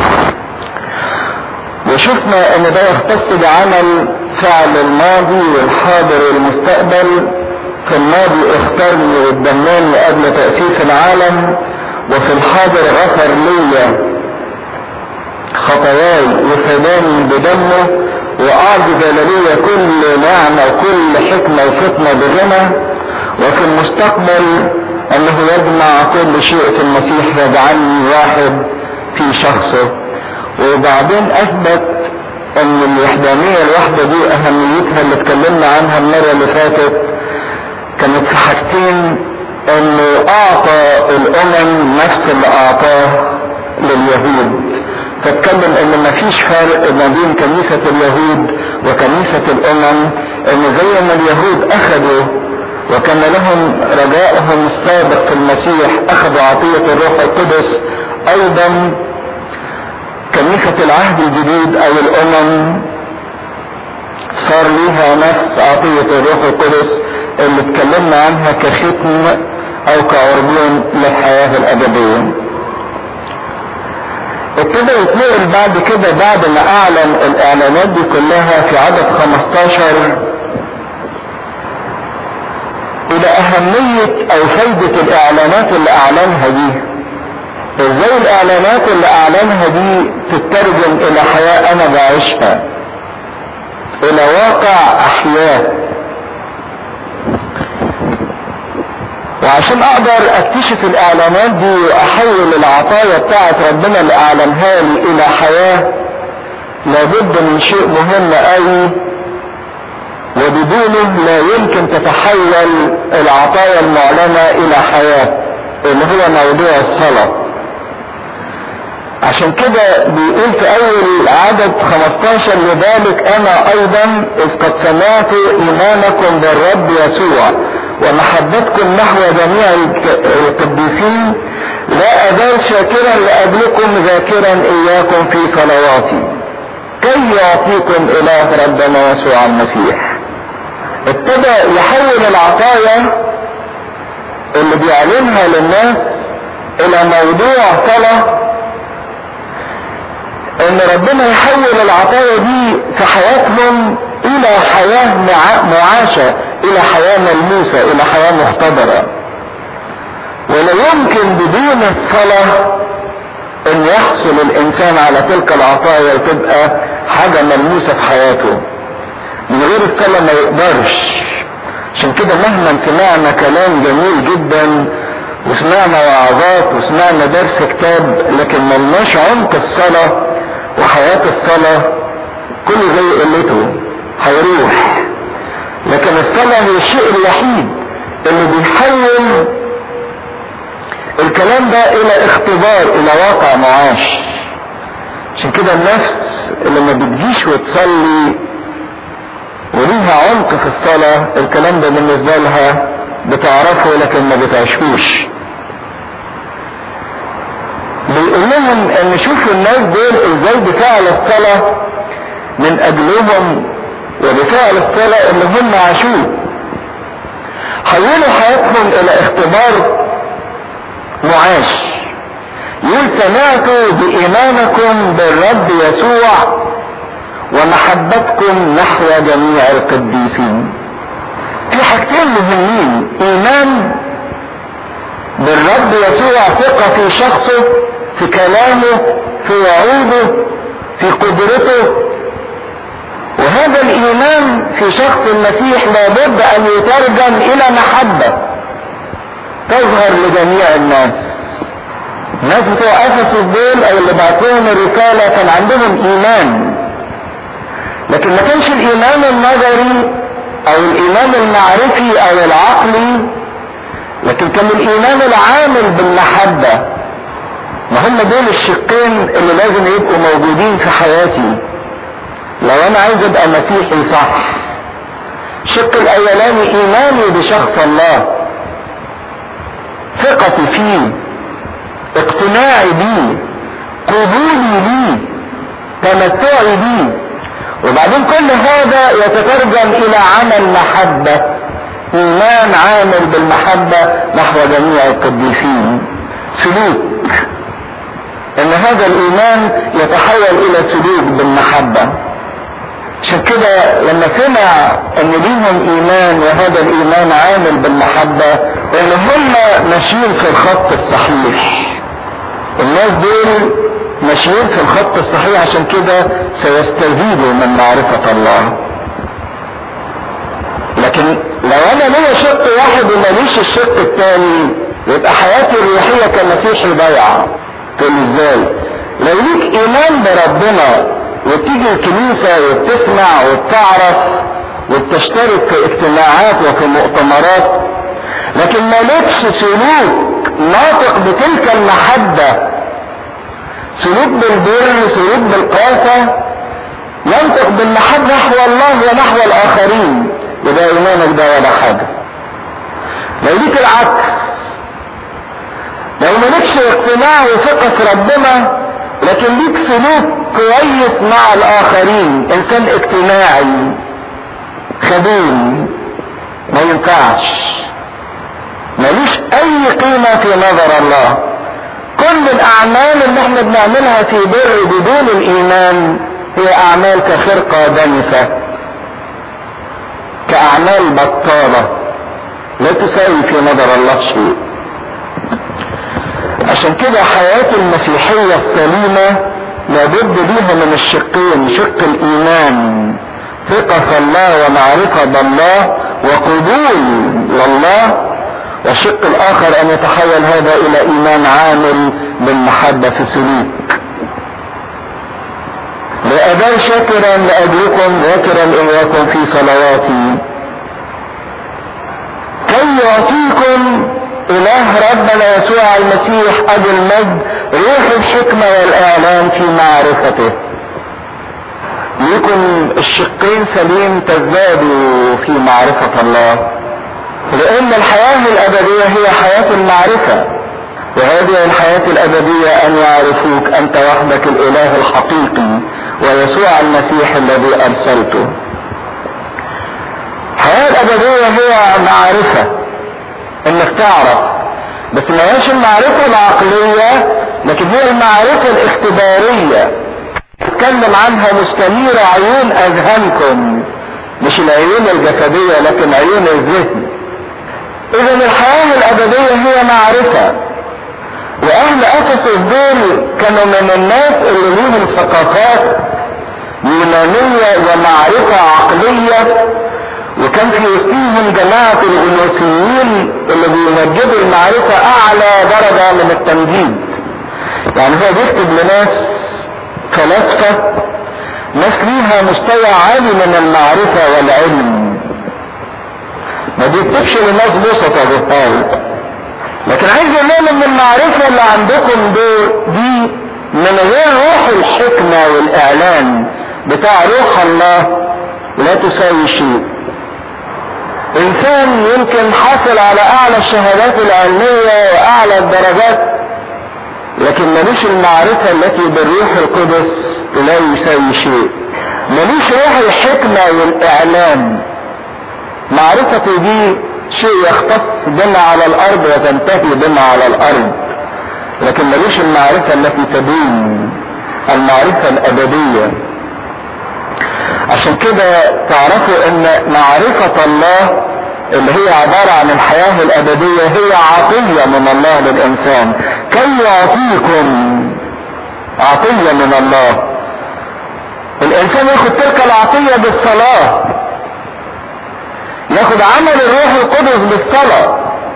وشفنا ان ده يختص بعمل فعل الماضي والحاضر والمستقبل في الماضي اختارني واتبناني قبل تأسيس العالم وفي الحاضر غفر لي خطاياي وفداني بدمه واعجز لي كل نعمة وكل حكمة وفطنة بغنى وفي المستقبل انه يجمع كل شيء في المسيح يجعلني واحد في شخصه وبعدين اثبت ان الوحدانية الواحدة دي اهميتها اللي اتكلمنا عنها المرة اللي فاتت كانت في حاجتين انه اعطى الامم نفس اللي اعطاه لليهود فاتكلم ان مفيش فرق ما بين كنيسة اليهود وكنيسة الامم ان زي ما اليهود اخذوا وكان لهم رجائهم السابق في المسيح اخذوا عطية الروح القدس ايضا كنيسة العهد الجديد او الامم صار ليها نفس عطية الروح القدس اللي اتكلمنا عنها كختم او كعربون للحياة الابدية ابتدى يتنقل بعد كده بعد ما اعلن الاعلانات دي كلها في عدد 15 الى اهمية او فايدة الاعلانات اللي اعلنها دي ازاي الاعلانات اللي اعلنها دي تترجم الى حياة انا بعيشها الى واقع احياه وعشان اقدر اكتشف الاعلانات دي واحول العطايا بتاعت ربنا اللي اعلنها لي الى حياة لابد من شيء مهم قوي وبدونه لا يمكن تتحول العطايا المعلنة الى حياة اللي هو موضوع الصلاة عشان كده بيقول في اول عدد 15 لذلك انا ايضا اذ قد سمعت ايمانكم بالرب يسوع ومحبتكم نحو جميع القديسين لا ازال شاكرا لاجلكم ذاكرا اياكم في صلواتي كي يعطيكم اله ربنا يسوع المسيح ابتدى يحول العطايا اللي بيعلنها للناس الى موضوع صلاه ان ربنا يحول العطايا دي في حياتهم الى حياة معاشة الى حياة ملموسة الى حياة محتضرة ولا يمكن بدون الصلاة ان يحصل الانسان على تلك العطايا وتبقى حاجة ملموسة في حياته من غير الصلاة ما يقدرش عشان كده مهما سمعنا كلام جميل جدا وسمعنا وعظات وسمعنا درس كتاب لكن ملناش عمق الصلاه وحياة الصلاة كل زي قلته هيروح لكن الصلاة هي الشيء الوحيد اللي بيحول الكلام ده الى اختبار الى واقع معاش عشان كده النفس اللي ما بتجيش وتصلي وليها عمق في الصلاة الكلام ده بالنسبة لها بتعرفه لكن ما بتعيشوش بيقول لهم ان شوفوا الناس دول ازاي بفعل الصلاة من اجلهم وبفعل الصلاة اللي هم عاشوه حولوا حياتهم الى اختبار معاش يقول سمعت بإيمانكم بالرب يسوع ومحبتكم نحو جميع القديسين في حاجتين مهمين ايمان بالرب يسوع ثقة في شخصه في كلامه في وعوده في قدرته وهذا الايمان في شخص المسيح لابد ان يترجم الى محبة تظهر لجميع الناس الناس بتوع افسس دول او اللي بعتوهم الرسالة كان عندهم ايمان لكن ما كانش الايمان النظري او الايمان المعرفي او العقلي لكن كان الايمان العامل بالمحبة ما هم دول الشقين اللي لازم يبقوا موجودين في حياتي لو انا عايز ابقى مسيحي صح الشق الاولاني ايماني بشخص الله ثقتي فيه اقتناعي بيه قبولي بيه تمتعي بيه وبعدين كل هذا يتترجم الى عمل محبة ايمان عامل بالمحبة نحو جميع القديسين سلوك ان هذا الايمان يتحول الى سلوك بالمحبة عشان كده لما سمع ان ليهم ايمان وهذا الايمان عامل بالمحبة ان هم ماشيين في الخط الصحيح الناس دول ماشيين في الخط الصحيح عشان كده سيستزيدوا من معرفة الله لكن لو انا ليا شق واحد وماليش الشق الثاني يبقى حياتي الروحية كمسيحي ضايعة تقول ازاي لو ليك ايمان بربنا وتيجي الكنيسة وبتسمع وبتعرف وبتشترك في اجتماعات وفي مؤتمرات لكن مالكش سلوك ناطق بتلك المحبة سلوك بالبر سلوك بالقاسة ينطق بالمحبة نحو الله ونحو الآخرين يبقى إيمانك ده ولا حاجة لو ليك العكس لو مالكش اقتناع وثقة في ربنا لكن ليك سلوك كويس مع الآخرين إنسان اجتماعي خدوم ما ينفعش ملوش أي قيمة في نظر الله كل الأعمال اللي احنا بنعملها في بر بدون الإيمان هي أعمال كخرقة دنسة كأعمال بطالة لا تساوي في نظر الله شيء عشان كده حياة المسيحية السليمة لابد ليها من الشقين شق الإيمان ثقة في الله ومعرفة بالله وقبول لله والشق الاخر ان يتحول هذا الى ايمان عامل بالمحبة في سلوك لأبان شاكرا لأجلكم ذاكرا إياكم في صلواتي كي يعطيكم إله ربنا يسوع المسيح أبو المجد روح الحكمة والإعلان في معرفته ليكن الشقين سليم تزدادوا في معرفة الله لأن الحياة الأبدية هي حياة المعرفة وهذه الحياة الأبدية أن يعرفوك أنت وحدك الإله الحقيقي ويسوع المسيح الذي أرسلته الحياة الأبدية هي معرفة إنك تعرف بس ما هيش المعرفة العقلية لكن هي المعرفة الاختبارية تتكلم عنها مستنيرة عيون أذهانكم مش العيون الجسدية لكن عيون الذهن إذا الحياة الأبدية هي معرفة واهل افسس دول كانوا من الناس اللي ليهم ثقافات يونانية ومعرفة عقلية وكان في وسطهم جماعة الغنوسيين اللي بيمجدوا المعرفة اعلى درجة من التمجيد يعني هو بيكتب لناس فلاسفة ناس ليها مستوى عالي من المعرفة والعلم ما بيكتبش لناس بسطة بالطالب لكن عايز اقول لهم ان المعرفة اللي عندكم دي من غير روح الحكمة والاعلان بتاع روح الله لا تساوي شيء انسان يمكن حصل على اعلى الشهادات العلمية واعلى الدرجات لكن ملوش المعرفة التي بالروح القدس لا يساوي شيء ملوش روح الحكمة والاعلان معرفته دي شيء يختص بنا على الارض وتنتهي بنا على الارض لكن ملوش المعرفة التي تدوم المعرفة الابدية عشان كده تعرفوا ان معرفة الله اللي هي عبارة عن الحياة الابدية هي عطية من الله للانسان كي يعطيكم عطية من الله الانسان ياخد تلك العطية بالصلاة ياخد عمل الروح القدس بالصلاة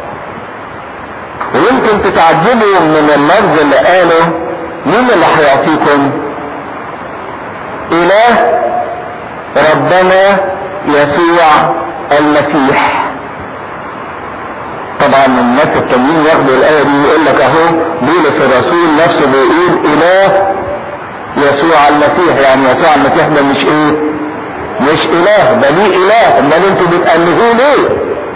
ويمكن تتعجبوا من اللفظ اللي قاله مين اللي هيعطيكم اله ربنا يسوع المسيح طبعا الناس التانيين ياخدوا الايه دي يقول لك اهو بولس الرسول نفسه بيقول اله يسوع المسيح يعني يسوع المسيح ده مش ايه مش اله ده ليه اله امال انتوا بتألهوه ليه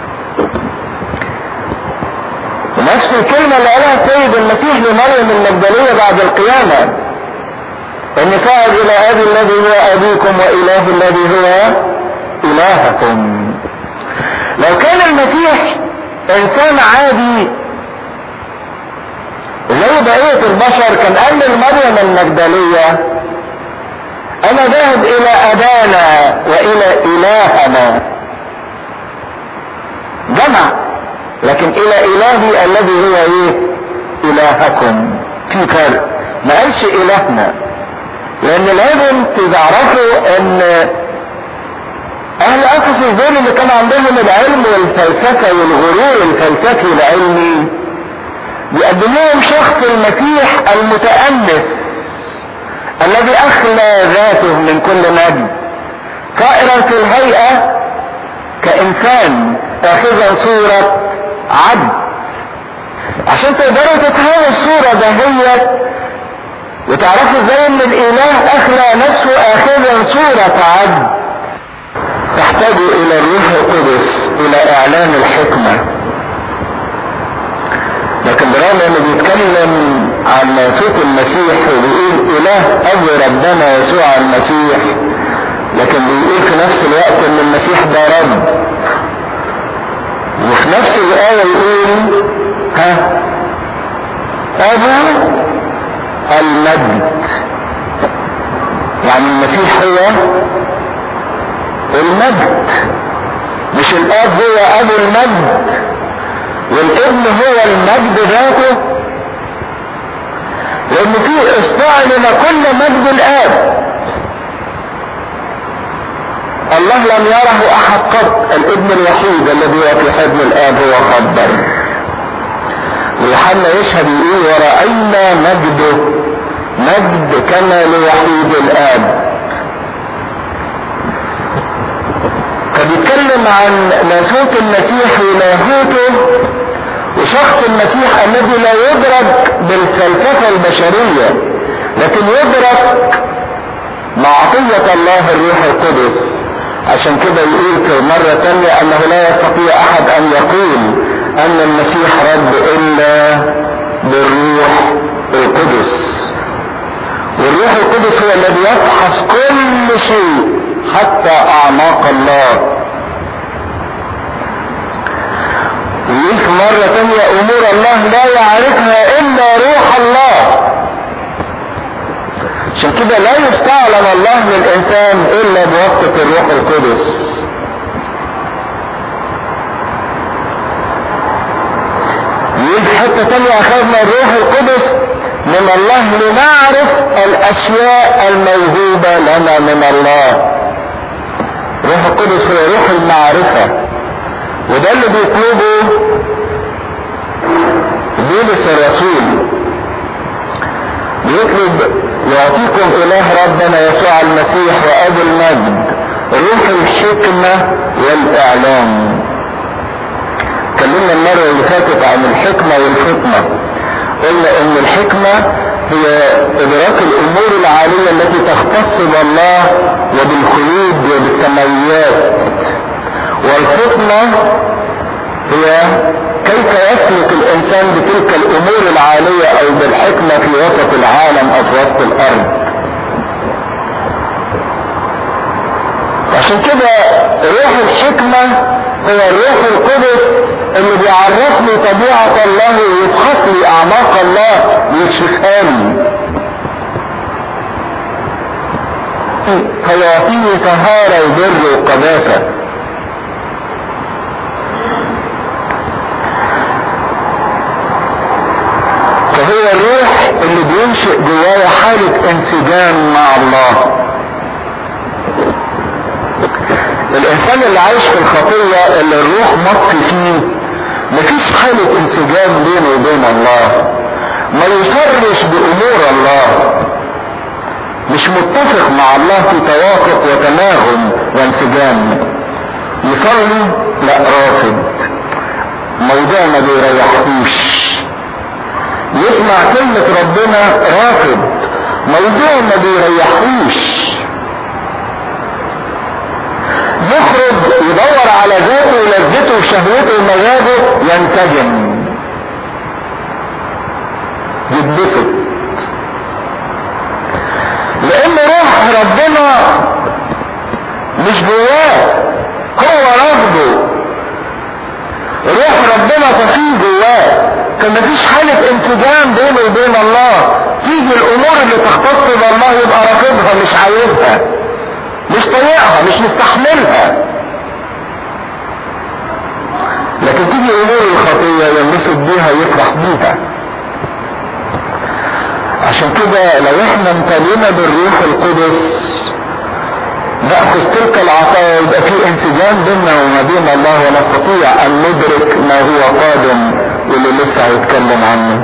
نفس الكلمة اللي قالها السيد المسيح لمريم المجدلية بعد القيامة ان صعد الى ابي الذي هو ابيكم واله الذي هو الهكم لو كان المسيح انسان عادي زي بقية البشر كان قال لمريم المجدلية انا ذاهب الى ابانا والى الهنا جمع لكن الى الهي الذي هو ايه الهكم في فرق ما قالش الهنا لان لازم تعرفوا ان اهل افسس دول اللي كان عندهم العلم والفلسفه والغرور الفلسفي العلمي بيقدموا لهم شخص المسيح المتأنس الذي اخلى ذاته من كل مجد صائرا في الهيئة كانسان اخذا صورة عبد عشان تقدروا تفهموا الصورة دهيت وتعرفوا ازاي ان الاله اخلى نفسه اخذا صورة عبد تحتاجوا الى الروح القدس الى اعلان الحكمة لكن برغم انه بيتكلم عن صوت المسيح وبيقول اله ابو ربنا يسوع المسيح لكن بيقول في نفس الوقت ان المسيح ده رب وفي نفس الآية يقول ها أبو المجد يعني المسيح هو المجد مش الآب هو أبو المجد والابن هو المجد ذاته لأن في استعلن كل مجد الآب الله لم يره احد قط الابن الوحيد الذي هو في حضن الاب هو خبر ويوحنا يشهد يقول ورأينا مجده مجد كما لوحيد الآب فبيتكلم عن ناسوت المسيح ولاهوته وشخص المسيح الذي لا يدرك بالفلسفة البشرية لكن يدرك معطية الله الروح القدس عشان كده يقول في مرة تانية انه لا يستطيع احد ان يقول ان المسيح رب الا بالروح القدس والروح القدس هو الذي يفحص كل شيء حتى اعماق الله ويقول في مرة تانية امور الله لا يعرفها الا روح الله عشان كده لا يستعلم الله للانسان الا بواسطة الروح القدس يقول في حتة تانية اخذنا الروح القدس من الله لنعرف الاشياء الموهوبة لنا من الله روح القدس هو روح المعرفة وده اللي بيطلبه بولس الرسول بيطلب يعطيكم اله ربنا يسوع المسيح وابو المجد روح الحكمة والاعلام اتكلمنا المرة اللي فاتت عن الحكمة والفطنة قلنا ان الحكمة هي ادراك الامور العالية التي تختص بالله وبالخلود وبالسماويات والفطنة هي كيف يسلك الانسان بتلك الامور العالية او بالحكمة في وسط العالم او في وسط الارض عشان كده روح الحكمة هو الروح القدس اللي بيعرفني طبيعة الله ويفحص لي اعماق الله ويكشفها لي فيعطيني طهارة وبر وقداسة فهو الروح اللي بينشئ جوايا حالة انسجام مع الله الانسان اللي عايش في الخطية اللي الروح مط فيه مفيش حالة انسجام بينه وبين الله ما يفرش بامور الله مش متفق مع الله في توافق وتناغم وانسجام يصلي لا رافض موضوع ما بيريحوش يسمع كلمة ربنا رافض موضوع ما بيريحوش يخرج يدور على ذاته ولذته وشهوته ومزاجه ينسجم يتبسط لان روح ربنا مش جواه هو رافضه روح ربنا تفيه جواه فمفيش حالة انسجام بينه وبين الله تيجي الامور اللي تختص بالله يبقى رافضها مش عايزها مش طايقها مش مستحملها لكن تيجي امور الخطية ينبسط بيها يفرح بيها عشان كده لو احنا امتلينا بالروح القدس نأخذ تلك العطايا يبقى في انسجام بيننا وما بين الله ونستطيع ان ندرك ما هو قادم واللي لسه هيتكلم عنه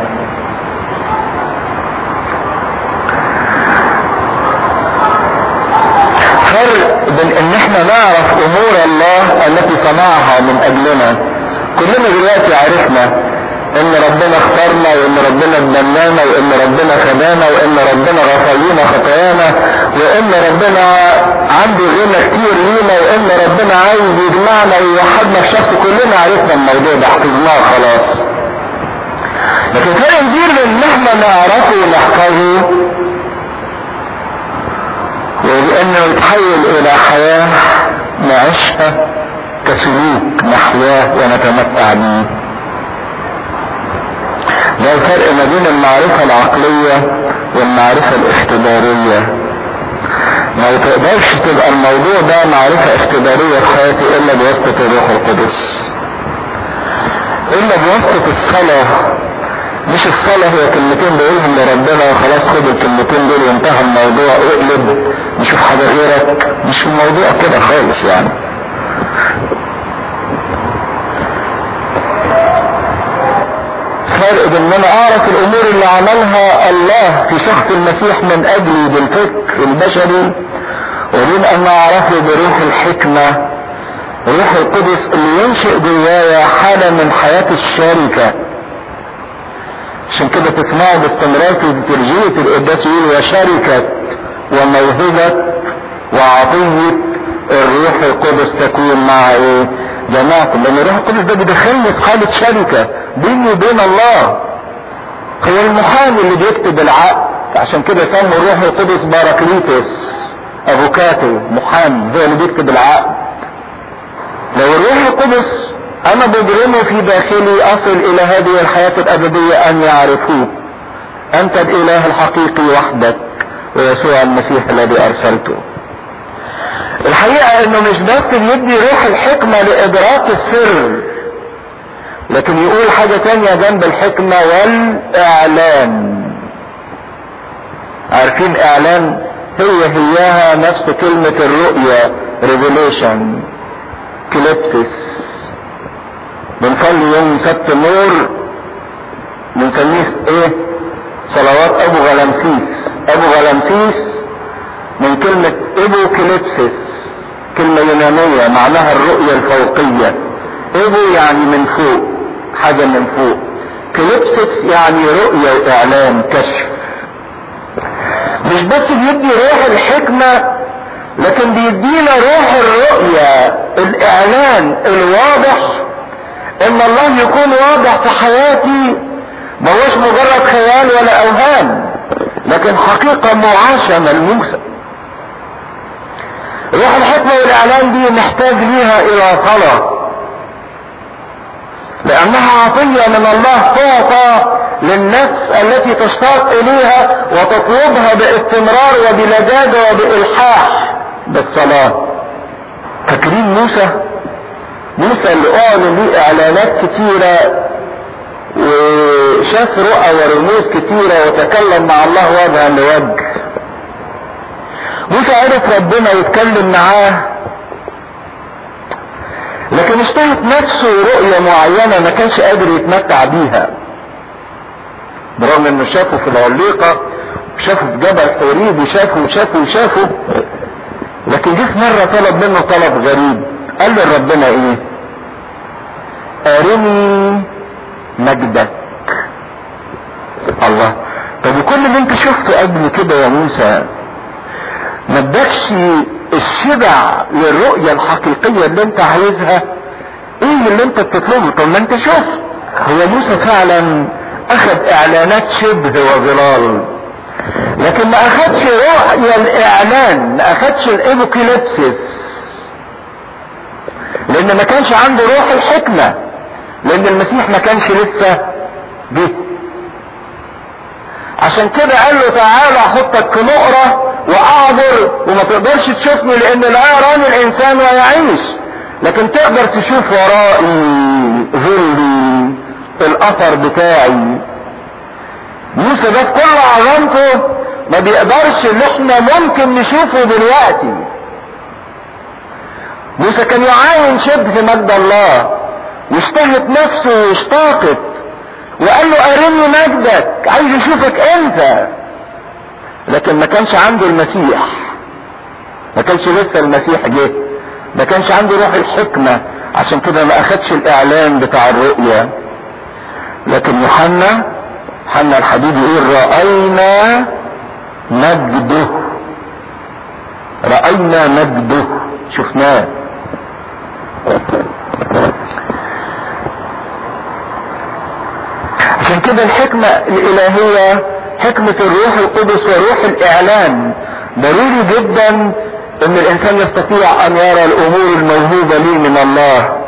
فرق بين ان احنا نعرف امور الله التي صنعها من اجلنا كلنا دلوقتي عرفنا ان ربنا اختارنا وان ربنا اتبنانا وان ربنا خدانا وان ربنا غفر لنا خطايانا وان ربنا عنده غنى كتير لينا وان ربنا عايز يجمعنا ويوحدنا في شخص كلنا عرفنا الموضوع ده حفظناه خلاص لكن فرق كبير بين ان احنا نعرفه ونحفظه وبانه يتحول الى حياة نعيشها كسلوك نحياه ونتمتع به ده الفرق ما بين المعرفة العقلية والمعرفة الاختبارية ما تقدرش تبقى الموضوع ده معرفة اختبارية في حياتي الا بواسطة الروح القدس الا بواسطة الصلاة مش الصلاة هي كلمتين بقولهم لربنا وخلاص خد الكلمتين دول وانتهى الموضوع اقلب نشوف حاجة غيرك مش الموضوع كده خالص يعني ف فرق بين ان انا اعرف الامور اللي عملها الله في شخص المسيح من اجلي بالفكر البشري وبين ان اعرفه بروح الحكمة روح القدس اللي ينشئ جوايا حالة من حياة الشركة عشان كده تسمعوا باستمرار في لترجية القداس يقول وشركة وموهبة وعطية الروح القدس تكون مع ايه جماعكم لان الروح القدس ده بيدخلني في حالة شركة بيني وبين الله هو المحامي اللي بيكتب العقد عشان كده سموا الروح القدس باراكليتوس افوكاتو محامي هو اللي بيكتب العقد لو الروح القدس انا بضرمه في داخلي اصل الى هذه الحياة الابدية ان يعرفوه انت الاله الحقيقي وحدك ويسوع المسيح الذي ارسلته الحقيقة انه مش بس بيدي روح الحكمة لادراك السر لكن يقول حاجة تانية جنب الحكمة والاعلان عارفين اعلان هي هياها نفس كلمة الرؤية ريفيليشن كليبسس بنصلي يوم سبت النور بنسميه ايه صلوات ابو غلمسيس ابو غلمسيس من كلمة ابو كليبسس كلمة يونانية معناها الرؤية الفوقية ابو يعني من فوق حاجة من فوق كليبسس يعني رؤية واعلان كشف مش بس بيدي روح الحكمة لكن بيدينا روح الرؤية الاعلان الواضح ان الله يكون واضح في حياتي ما هوش مجرد خيال ولا اوهام لكن حقيقة معاشة ملموسة روح الحكمة والاعلان دي محتاج ليها الى صلاة لانها عطية من الله تعطى للنفس التي تشتاق اليها وتطلبها باستمرار وبلجاجة وبالحاح بالصلاة فاكرين موسى موسى اللي اعلن ليه اعلانات كتيرة وشاف رؤى ورموز كتيرة وتكلم مع الله وجها لوجه موسى عرف ربنا يتكلم معاه لكن اشتهت نفسه رؤية معينة ما كانش قادر يتمتع بيها برغم انه شافه في العليقة وشافه في جبل حوريب وشافه وشافه وشافه لكن جه في مرة طلب منه طلب غريب قال لربنا ايه ارني مجدك الله طب وكل اللي انت شفته قبل كده يا موسى ما ادكش الشبع للرؤية الحقيقية اللي انت عايزها ايه اللي انت بتطلبه طب ما انت شوف هو موسى فعلا اخذ اعلانات شبه وظلال لكن ما اخدش رؤية الاعلان ما اخدش الايبوكاليبسيس لان ما كانش عنده روح الحكمة لان المسيح ما كانش لسه جه عشان كده قال له تعالى احطك في نقرة واعبر وما تقدرش تشوفني لان لا يراني الانسان ويعيش لكن تقدر تشوف ورائي ظلي الاثر بتاعي موسى ده في كل عظمته ما بيقدرش اللي احنا ممكن نشوفه دلوقتي موسى كان يعاين شبه مجد الله واشتهت نفسه واشتاقت وقال له ارني مجدك عايز اشوفك انت لكن ما كانش عنده المسيح ما كانش لسه المسيح جه ما كانش عنده روح الحكمة عشان كده ما اخدش الاعلان بتاع الرؤية لكن يوحنا يوحنا الحبيب يقول رأينا مجده رأينا مجده شفناه عشان كده الحكمة الإلهية حكمة الروح القدس وروح الإعلان ضروري جدا إن الإنسان يستطيع أن يرى الأمور الموهوبة لي من الله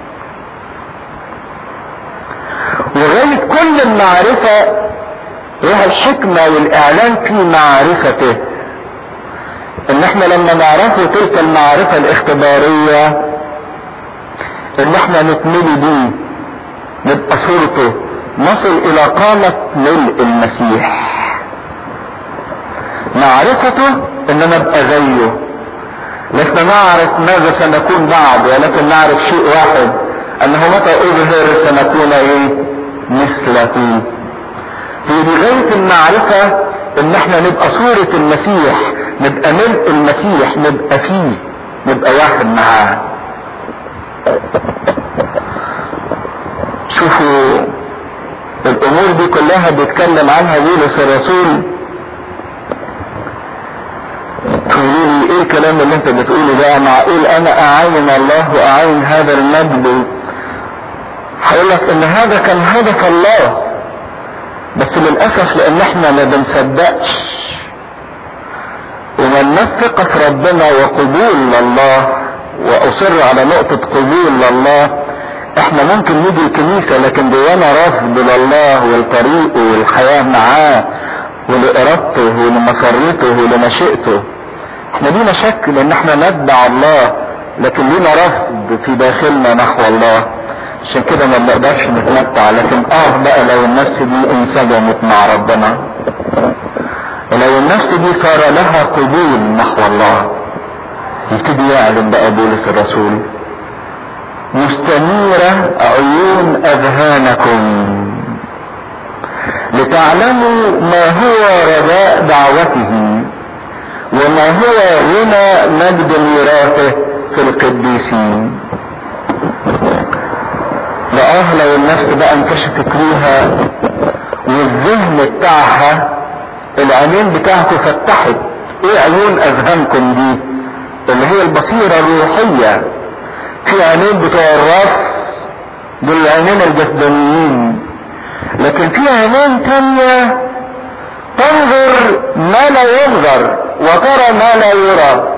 وغاية كل المعرفة روح الحكمة والإعلان في معرفته إن إحنا لما نعرفه تلك المعرفة الاختبارية إن إحنا نتملي بيه نبقى صورته نصل الى قامة ملء المسيح معرفته اننا نبقى زيه لسنا نعرف ماذا سنكون بعد ولكن نعرف شيء واحد انه متى اظهر سنكون ايه مثله هي دي غاية المعرفة ان احنا نبقى صورة المسيح نبقى ملء المسيح نبقى فيه نبقى واحد معاه شوفوا الامور دي كلها بيتكلم عنها بولس الرسول تقولوا لي ايه الكلام اللي انت بتقوله ده معقول انا اعاين الله واعاين هذا المجد هقول لك ان هذا كان هدف الله بس للاسف لان احنا ما بنصدقش ومن ثقة في ربنا وقبول لله واصر على نقطة قبول لله احنا ممكن نيجي الكنيسة لكن جوانا رفض لله ولطريقه والحياة معاه ولإرادته ولمسرته ولمشيئته احنا لينا شك لان احنا نتبع الله لكن لينا رفض في داخلنا نحو الله عشان كده ما بنقدرش نتمتع لكن اه بقى لو النفس دي انسجمت مع ربنا ولو النفس دي صار لها قبول نحو الله يبتدي يعلن بقى بولس الرسول مستنيرة عيون اذهانكم لتعلموا ما هو رجاء دعوته وما هو غنى مجد ميراثه في القديسين لآه لو النفس بقى انكشفت ليها والذهن بتاعها العينين بتاعته فتحت ايه عيون اذهانكم دي اللي هي البصيرة الروحية في عينين بتوع الراس دول العينين الجسدانيين لكن في عينين تانية تنظر ما لا ينظر وترى ما لا يرى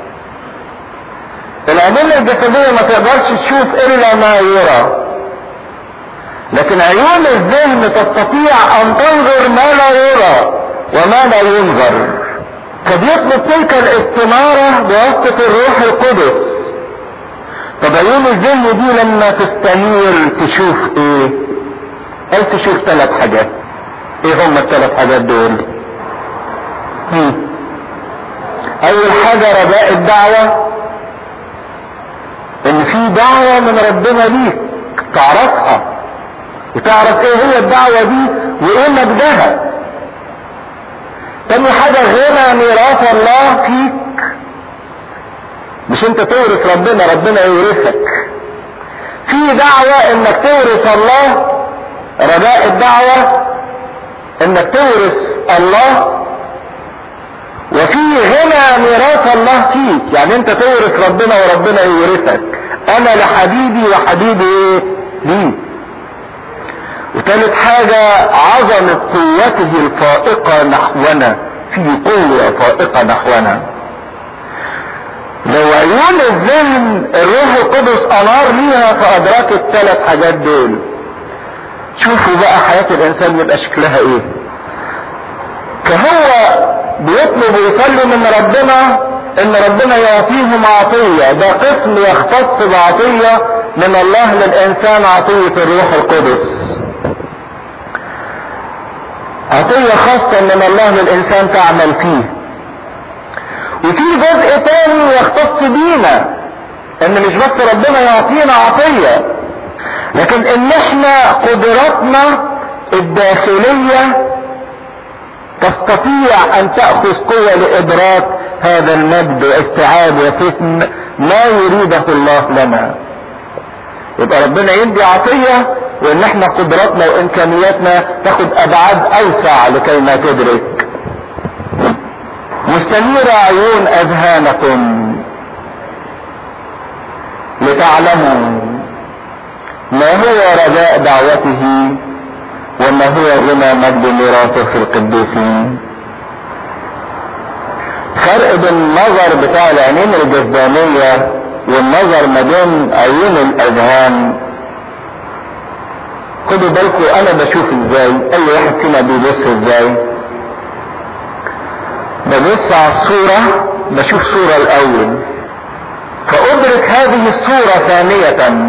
العينين الجسدية ما تقدرش تشوف الا ما يرى لكن عيون الذهن تستطيع ان تنظر ما لا يرى وما لا ينظر قد يطلب تلك الاستنارة بواسطة الروح القدس طب عيون الذهن دي لما تستنير تشوف ايه قال تشوف ثلاث حاجات ايه هم الثلاث حاجات دول هم. اول حاجة رجاء الدعوة ان في دعوة من ربنا ليك تعرفها وتعرف ايه هي الدعوة دي وايه مجدها تاني حاجة غنى ميراث الله فيك مش انت تورث ربنا ربنا يورثك في دعوة انك تورث الله رجاء الدعوة انك تورث الله وفي غنى ميراث الله فيك يعني انت تورث ربنا وربنا يورثك انا لحبيبي وحبيبي ايه لي وثالث حاجة عظمة قوته الفائقة نحونا في قوة فائقة نحونا لو عيون الذهن الروح القدس انار ليها فادركت الثلاث حاجات دول شوفوا بقى حياة الانسان يبقى شكلها ايه فهو بيطلب ويصلي من ربنا ان ربنا يعطيهم عطية ده قسم يختص بعطية من الله للانسان عطية الروح القدس عطية خاصة من الله للانسان تعمل فيه وفي جزء تاني يختص بينا ان مش بس ربنا يعطينا عطية لكن ان احنا قدراتنا الداخلية تستطيع ان تأخذ قوة لادراك هذا المجد واستيعاب وفهم ما يريده الله لنا يبقى ربنا يدي عطية وان احنا قدراتنا وامكانياتنا تاخد ابعاد اوسع لكي ما تدرك مستنير عيون اذهانكم لتعلموا ما هو رجاء دعوته وما هو غنى مجد ميراثه في القديسين فرق بين النظر بتاع العينين الجسدانية والنظر ما بين عيون الاذهان خدوا بالكم انا بشوف ازاي اي واحد فينا بيبص ازاي ببص على الصورة بشوف صورة الاول فادرك هذه الصورة ثانية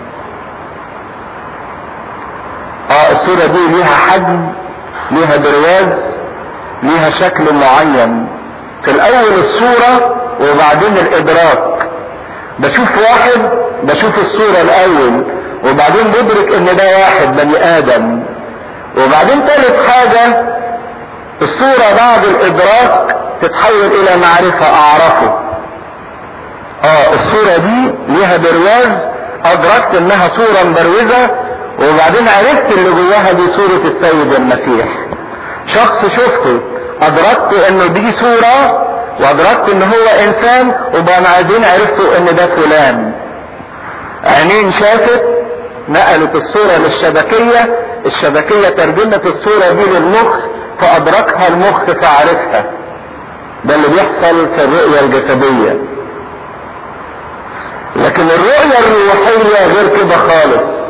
اه الصورة دي ليها حجم ليها برواز ليها شكل معين في الاول الصورة وبعدين الادراك بشوف واحد بشوف الصورة الاول وبعدين بدرك ان ده واحد بني ادم وبعدين ثالث حاجة الصورة بعد الادراك تتحول الى معرفة اعرفه اه الصورة دي ليها برواز ادركت انها صورة مبروزة وبعدين عرفت اللي جواها دي صورة السيد المسيح شخص شفته ادركت انه دي صورة وادركت ان هو انسان وبعدين عرفت ان ده فلان عينين شافت نقلت الصورة للشبكية الشبكية ترجمت الصورة دي للمخ فادركها المخ فعرفها ده اللي بيحصل في الرؤية الجسدية لكن الرؤية الروحية غير كده خالص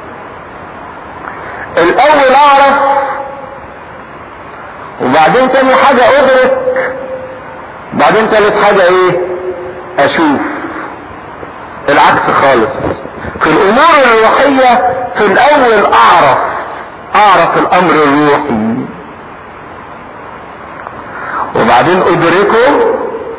الاول اعرف وبعدين تاني حاجة ادرك بعدين تالت حاجة ايه اشوف العكس خالص في الامور الروحية في الاول اعرف اعرف الامر الروحي وبعدين ادركه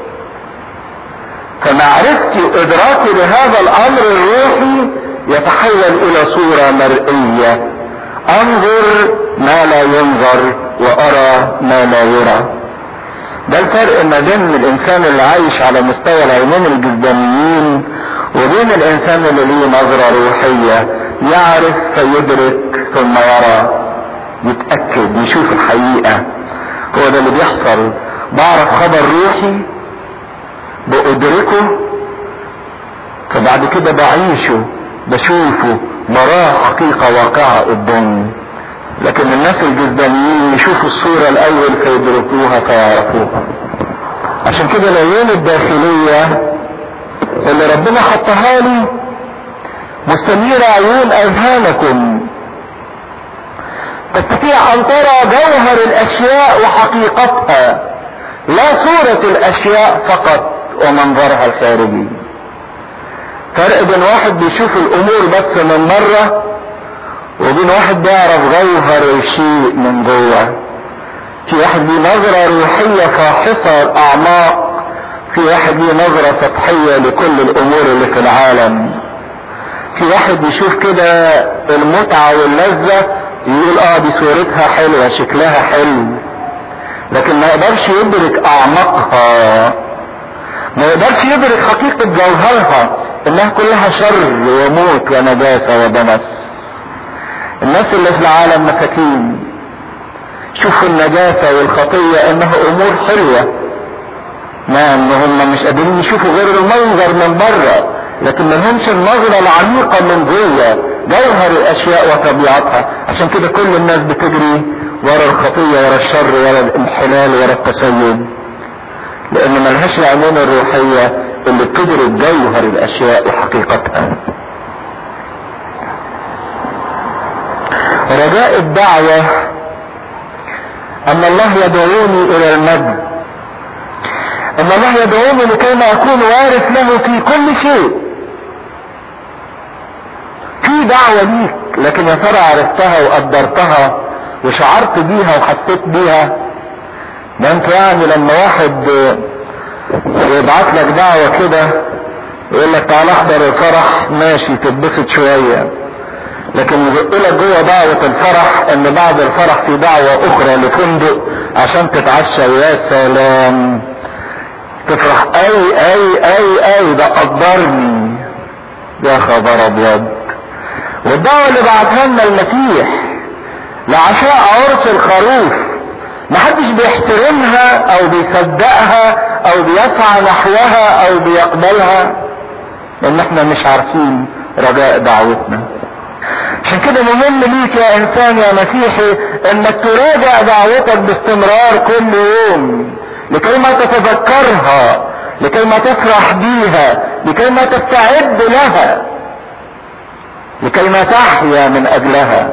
فمعرفتي وادراكي لهذا الامر الروحي يتحول الى صورة مرئية انظر ما لا ينظر وارى ما لا يرى ده الفرق ما بين الانسان اللي عايش على مستوى العينين الجسدانيين وبين الانسان اللي ليه نظرة روحية يعرف فيدرك ثم يرى يتأكد يشوف الحقيقة هو ده اللي بيحصل بعرف خبر روحي بأدركه فبعد كده بعيشه بشوفه براه حقيقة واقعة قدامي لكن الناس الجسدانيين يشوفوا الصورة الأول فيدركوها فيعرفوها عشان كده العيون الداخلية اللي ربنا حطها لي مستنيرة عيون أذهانكم تستطيع أن ترى جوهر الأشياء وحقيقتها لا صورة الأشياء فقط ومنظرها الخارجي فرق بين واحد بيشوف الأمور بس من بره وبين واحد بيعرف جوهر الشيء من جوه في واحد ليه نظرة روحية فاحصة الأعماق في واحد ليه نظرة سطحية لكل الأمور اللي في العالم في واحد يشوف كده المتعة واللذة يقول اه دي صورتها حلوة شكلها حلو لكن ما يقدرش يدرك أعماقها ما يقدرش يدرك حقيقة جوهرها انها كلها شر وموت ونجاسة ودنس الناس اللي في العالم مساكين شوفوا النجاسة والخطية انها امور حلوة ما ان هم مش قادرين يشوفوا غير المنظر من بره لكن ما لهمش النظرة العميقة من جوه جوهر الاشياء وطبيعتها عشان كده كل الناس بتجري ورا الخطية ورا الشر ورا الانحلال ورا التسيب لان ملهاش العينين الروحية اللي بتدرك جوهر الاشياء وحقيقتها رجاء الدعوة ان الله يدعوني الى المجد ان الله يدعوني لكي ما اكون وارث له في كل شيء في دعوة ليك لكن يا ترى عرفتها وقدرتها وشعرت بيها وحسيت بيها ده انت يعني لما واحد يبعت لك دعوة كده يقول لك تعال احضر الفرح ماشي تتبسط شوية لكن يزق لك جوه دعوة الفرح ان بعد الفرح في دعوة اخرى لفندق عشان تتعشى يا سلام تفرح قوي قوي قوي قوي ده قدرني يا خبر ابيض والدعوة اللي بعتها لنا المسيح لعشاء عرس الخروف محدش بيحترمها او بيصدقها او بيسعى نحوها او بيقبلها لان احنا مش عارفين رجاء دعوتنا عشان كده مهم ليك يا انسان يا مسيحي انك تراجع دعوتك باستمرار كل يوم لكي ما تتذكرها لكي ما تفرح بيها لكي ما تستعد لها لكي ما تحيا من اجلها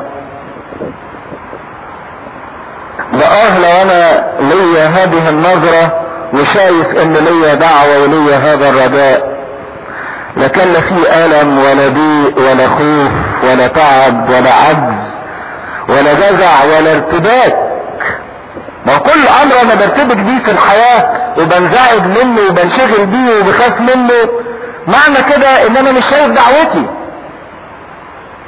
لآه لو انا ليا هذه النظرة وشايف ان ليا دعوة وليا هذا الرجاء لكان لا في ألم ولا ضيق ولا خوف ولا تعب ولا عجز ولا جزع ولا ارتباك ما كل امر انا برتبك بيه في الحياة وبنزعج منه وبنشغل بيه وبخاف منه معنى كده ان انا مش شايف دعوتي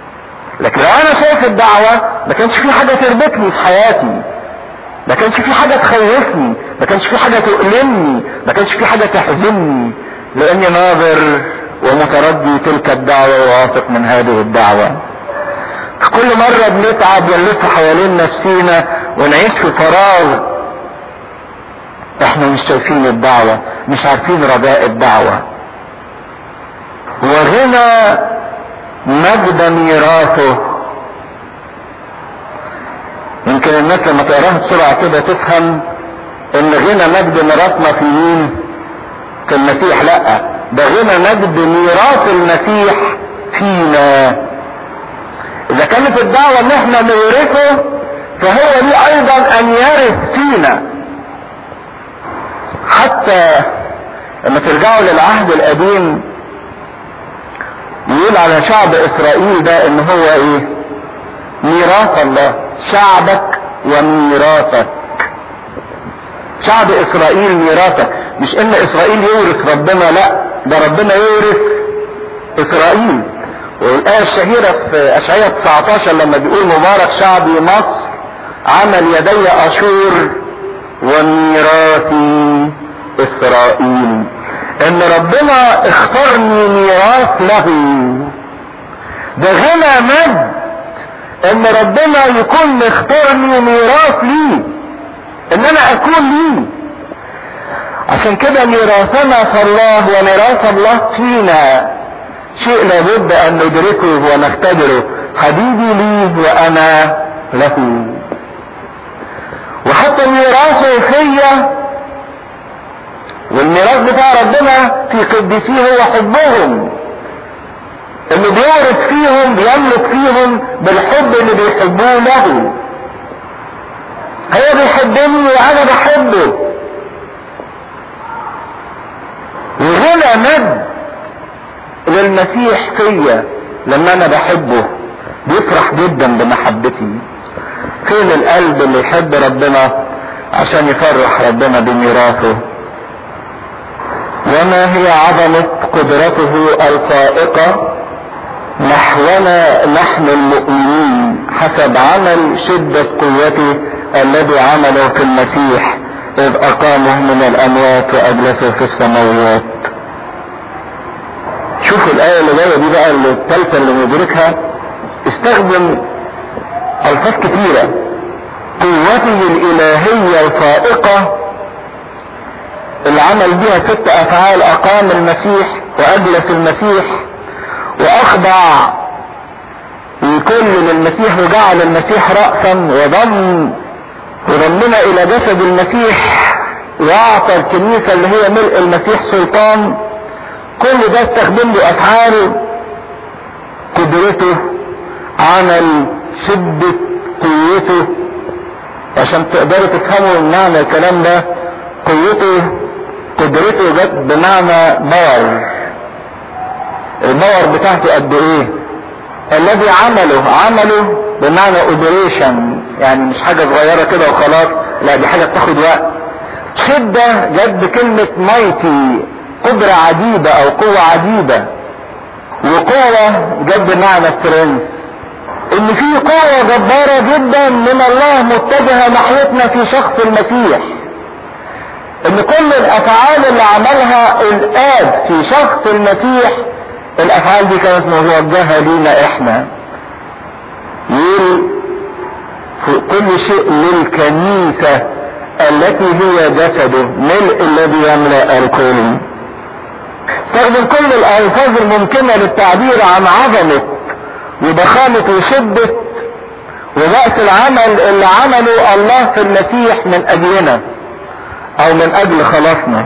لكن لو انا شايف الدعوة ما كانش في حاجة تربطني في حياتي ما كانش في حاجة تخوفني ما كانش في حاجة تؤلمني ما كانش في حاجة تحزني لاني ناظر ومتردي تلك الدعوة وواثق من هذه الدعوة كل مرة بنتعب ونلف حوالين نفسينا ونعيش في فراغ احنا مش شايفين الدعوة مش عارفين رجاء الدعوة وغنى مجد ميراثه يمكن الناس لما تقراها بسرعة كده تفهم ان غنى مجد ميراثنا في مين في المسيح لا ده غنى مجد ميراث المسيح فينا اذا كانت الدعوة ان احنا نورثه فهو ليه ايضا ان يرث فينا حتى لما ترجعوا للعهد القديم يقول على شعب اسرائيل ده ان هو ايه ميراث الله شعبك وميراثك شعب اسرائيل ميراثك مش ان اسرائيل يورث ربنا لا ده ربنا يورث اسرائيل والآية الشهيرة في أشعية 19 لما بيقول مبارك شعبي مصر عمل يدي أشور وميراثي إسرائيل إن ربنا اختارني ميراث له ده غنى مجد إن ربنا يكون مختارني ميراث لي إن أنا أكون لي عشان كده ميراثنا في الله وميراث الله فينا شيء لابد ان ندركه ونختبره حبيبي لي وانا له وحتى ميراثه فيا والميراث بتاع ربنا في قديسيه هو حبهم اللي بيورث فيهم بيملك فيهم بالحب اللي بيحبوه له هو بيحبني وانا بحبه وغنى مجد للمسيح فيا لما انا بحبه بيفرح جدا بمحبتي فين القلب اللي يحب ربنا عشان يفرح ربنا بميراثه وما هي عظمة قدرته الفائقة نحونا نحن المؤمنين حسب عمل شدة قوته الذي عمله في المسيح إذ أقامه من الأموات وأجلسه في السماوات شوفوا الآية اللي جاية دي بقى اللي الثالثة اللي ندركها استخدم ألفاظ كثيرة قوته الإلهية الفائقة اللي عمل بيها ست أفعال أقام المسيح وأجلس المسيح وأخضع الكل للمسيح وجعل المسيح رأسا وضم وضمنا إلى جسد المسيح وأعطى الكنيسة اللي هي ملء المسيح سلطان كل ده استخدم له افعال قدرته عمل شدة قوته عشان تقدروا تفهموا معنى الكلام ده قوته قدرته جت بمعنى باور الباور بتاعته قد ايه الذي عمله عمله بمعنى اوبريشن يعني مش حاجة صغيرة كده وخلاص لا دي حاجة بتاخد وقت شدة جت بكلمة مايتي قدرة عديدة او قوة عديدة وقوة جد معنى سترينث ان في قوة جبارة جدا من الله متجهة ناحيتنا في شخص المسيح ان كل الافعال اللي عملها الاب في شخص المسيح الافعال دي كانت موجهة لينا احنا يقول كل شيء للكنيسة التي هي جسده ملء الذي يملأ الكل استخدم كل الالفاظ الممكنة للتعبير عن عظمة وضخامة وشدة ورأس العمل اللي عمله الله في المسيح من اجلنا او من اجل خلاصنا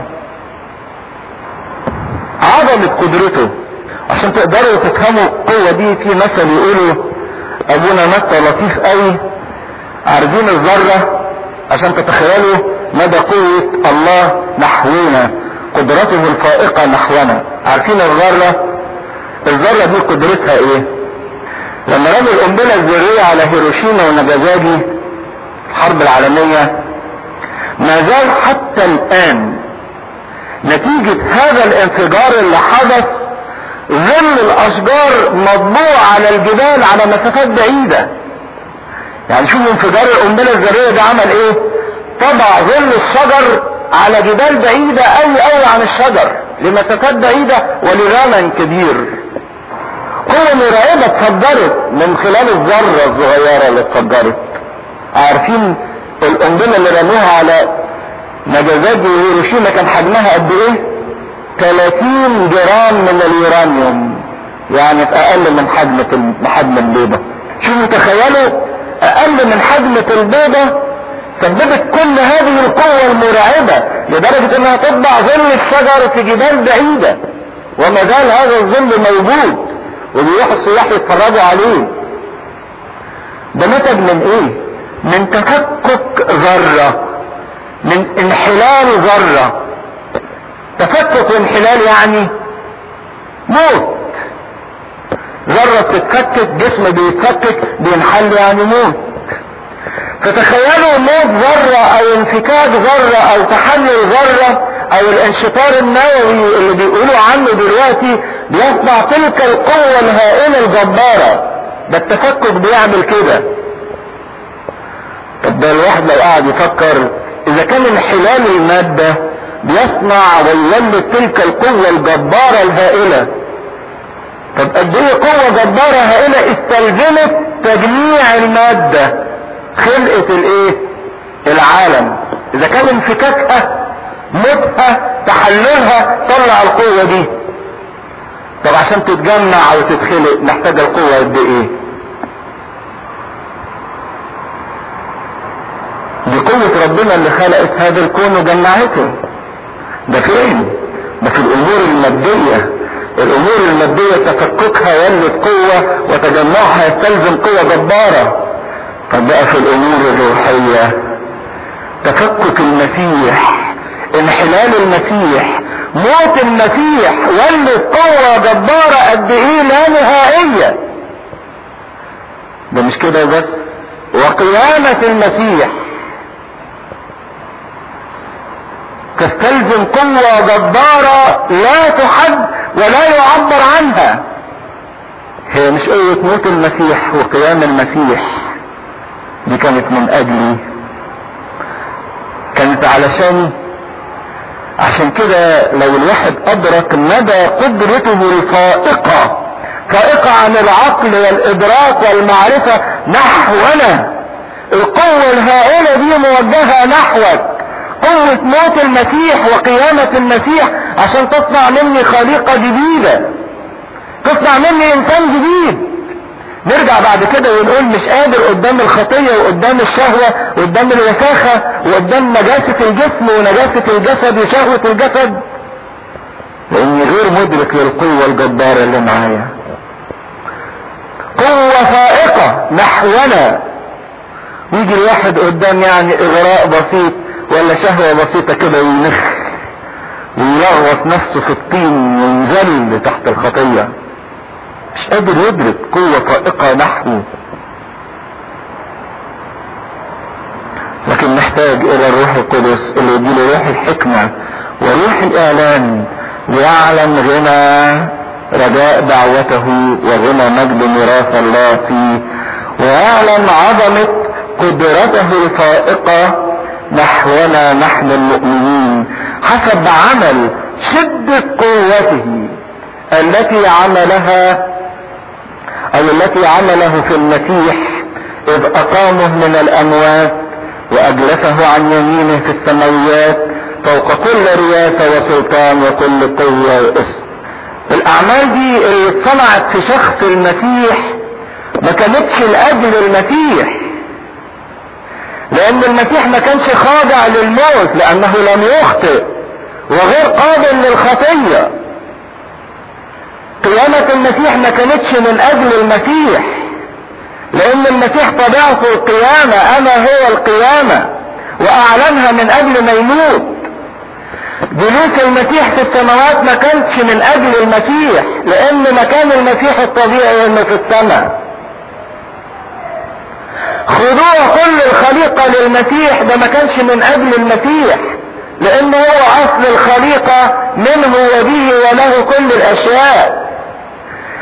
عظمة قدرته عشان تقدروا تفهموا القوة دي في مثل يقولوا ابونا متى لطيف قوي عارفين الذرة عشان تتخيلوا مدى قوة الله نحونا قدرته الفائقة نحونا عارفين الذرة الذرة دي قدرتها ايه لما رموا القنبلة الذرية على هيروشيما وناجازاكي الحرب العالمية ما زال حتى الان نتيجة هذا الانفجار اللي حدث ظل الاشجار مطبوع على الجبال على مسافات بعيدة يعني شوفوا انفجار القنبلة الذرية ده عمل ايه طبع ظل الشجر على جبال بعيدة قوي قوي عن الشجر لمسافات بعيدة ولزمن كبير قوة مرعبة اتفجرت من خلال الذرة الصغيرة اللي اتفجرت عارفين القنبلة اللي رموها على نجازات هيروشيما كان حجمها قد ايه 30 جرام من اليورانيوم يعني في اقل من حجم حجم البيضة شوفوا تخيلوا اقل من حجم البيضة سببت كل هذه القوة المرعبة لدرجة انها تطبع ظل الشجر في جبال بعيدة وما زال هذا الظل موجود وبيروح السياح يتفرجوا عليه ده نتج من ايه من تفكك ذرة من انحلال ذرة تفكك وانحلال يعني موت ذرة بتتفكك جسم بيتفكك بينحل يعني موت فتخيلوا موت ذرة او انفكاك ذرة او تحلل ذرة او الانشطار النووي اللي بيقولوا عنه دلوقتي بيصنع تلك القوة الهائلة الجبارة ده التفكك بيعمل كده طب ده الواحد لو قعد يفكر اذا كان انحلال المادة بيصنع ويولد تلك القوة الجبارة الهائلة طب قد ايه قوة جبارة هائلة استلزمت تجميع المادة خلقة الايه العالم اذا كان انفكاكها موتها تحللها طلع القوة دي طب عشان تتجمع او تتخلق محتاجة القوة قد ايه دي قوة ربنا اللي خلقت هذا الكون وجمعته ده فين ده في الامور المادية الامور المادية تفككها يولد قوة وتجمعها يستلزم قوة جبارة طب بقى في الامور الروحية تفكك المسيح انحلال المسيح موت المسيح ولد قوة جبارة قد ايه لا نهائية ده مش كده بس وقيامة المسيح تستلزم قوة جبارة لا تحد ولا يعبر عنها هي مش قوة موت المسيح وقيام المسيح دي كانت من اجلي كانت علشان عشان كده لو الواحد ادرك مدى قدرته الفائقة فائقة عن العقل والادراك والمعرفة نحونا القوة الهائلة دي موجهة نحوك قوة موت المسيح وقيامة المسيح عشان تصنع مني خليقة جديدة تصنع مني انسان جديد نرجع بعد كده ونقول مش قادر قدام الخطية وقدام الشهوة وقدام الوساخة وقدام نجاسة الجسم ونجاسة الجسد وشهوة الجسد لاني غير مدرك للقوة الجبارة اللي معايا قوة فائقة نحونا يجي الواحد قدام يعني اغراء بسيط ولا شهوة بسيطة كده وينخ ويلغوص نفسه في الطين وينزل تحت الخطية مش قادر يدرك قوة فائقة نحوه لكن محتاج الى الروح القدس اللي يديله روح الحكمة وروح الاعلان ليعلم غنى رجاء دعوته وغنى مجد ميراث الله فيه ويعلم عظمة قدرته الفائقة نحونا نحن المؤمنين حسب عمل شدة قوته التي عملها او التي عمله في المسيح اذ اقامه من الاموات واجلسه عن يمينه في السماويات فوق كل رياسة وسلطان وكل قوة واسم الاعمال دي اللي اتصنعت في شخص المسيح ما كانتش لاجل المسيح لان المسيح ما كانش خاضع للموت لانه لم يخطئ وغير قابل للخطية قيامة المسيح ما كانتش من اجل المسيح لان المسيح طبيعته القيامة انا هو القيامة واعلنها من اجل ما يموت جلوس المسيح في السماوات ما كانش من اجل المسيح لان مكان المسيح الطبيعي انه في السماء خضوع كل الخليقة للمسيح ده ما كانش من اجل المسيح لان هو اصل الخليقة منه وبه وله كل الاشياء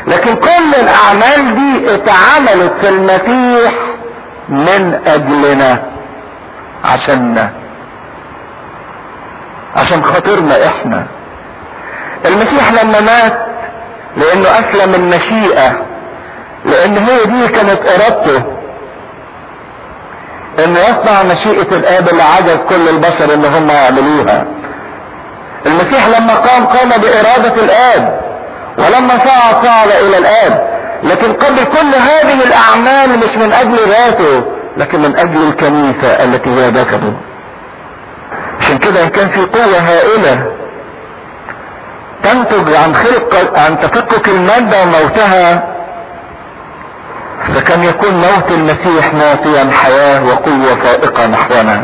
لكن كل الاعمال دي اتعملت في المسيح من اجلنا عشاننا عشان خاطرنا احنا المسيح لما مات لانه اسلم المشيئة لان هي دي كانت ارادته انه يصنع مشيئة الاب اللي عجز كل البشر ان هم يعملوها المسيح لما قام قام بارادة الاب ولما صعد صعد الى الاب لكن قبل كل هذه الاعمال مش من اجل ذاته لكن من اجل الكنيسة التي هي جسده عشان كده ان كان في قوة هائلة تنتج عن خلق عن تفكك المادة وموتها فكان يكون موت المسيح معطيا حياة وقوة فائقة نحونا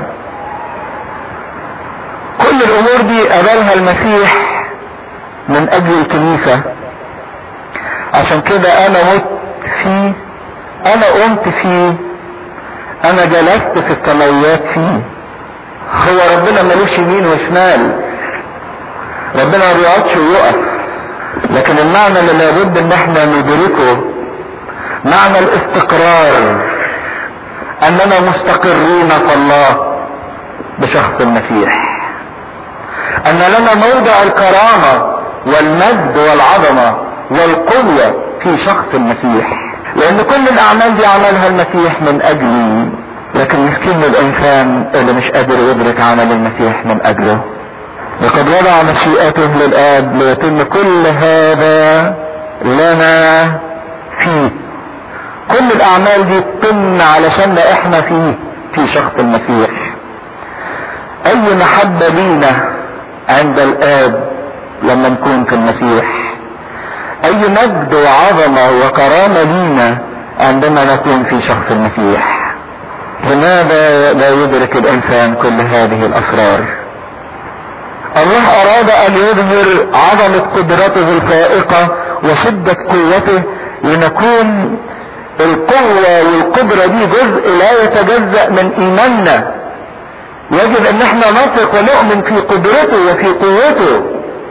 كل الامور دي قبلها المسيح من اجل الكنيسة عشان كده انا مت فيه انا قمت فيه انا جلست في السماويات فيه هو ربنا ملوش يمين وشمال ربنا ما بيقعدش ويقف لكن المعنى اللي لابد ان احنا ندركه معنى الاستقرار اننا مستقرين في الله بشخص المسيح ان لنا موضع الكرامة والمجد والعظمة والقوة في شخص المسيح لان كل الاعمال دي عملها المسيح من اجلي لكن مسكين الانسان اللي مش قادر يدرك عمل المسيح من اجله لقد وضع مشيئته للاب ليتم كل هذا لنا فيه كل الاعمال دي تتم علشان احنا فيه في شخص المسيح اي محبة لينا عند الاب لما نكون في المسيح اي مجد وعظمة وكرامة لينا عندما نكون في شخص المسيح لماذا لا يدرك الانسان كل هذه الاسرار الله اراد ان يظهر عظمة قدرته الفائقة وشدة قوته لنكون القوة والقدرة دي جزء لا يتجزأ من ايماننا يجب ان احنا نثق ونؤمن في قدرته وفي قوته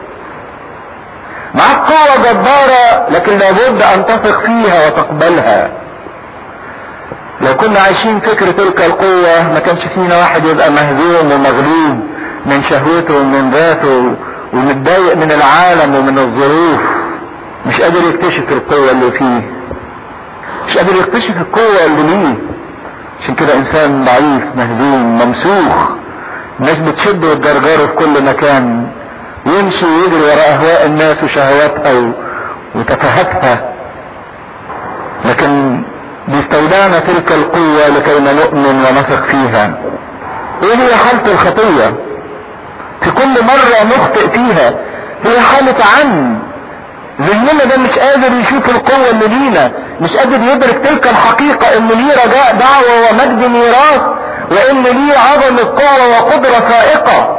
معاك قوة جبارة لكن لابد ان تثق فيها وتقبلها لو كنا عايشين فكر تلك القوة ما كانش فينا واحد يبقى مهزوم ومغلوب من شهوته ومن ذاته ومتضايق من العالم ومن الظروف مش قادر يكتشف القوة اللي فيه مش قادر يكتشف القوة اللي ليه عشان كده انسان ضعيف مهزوم ممسوخ الناس بتشد وتجرجره في كل مكان يمشي ويجري وراء اهواء الناس وشهواتها وتفاهتها لكن بيستودعنا تلك القوة لكي نؤمن ونثق فيها ايه هي حالة الخطية في كل مرة نخطئ فيها هي حالة عن ذهننا ده مش قادر يشوف القوة اللي لينا مش قادر يدرك تلك الحقيقة ان ليه رجاء دعوة ومجد ميراث وان ليه عظمة قوة وقدرة فائقة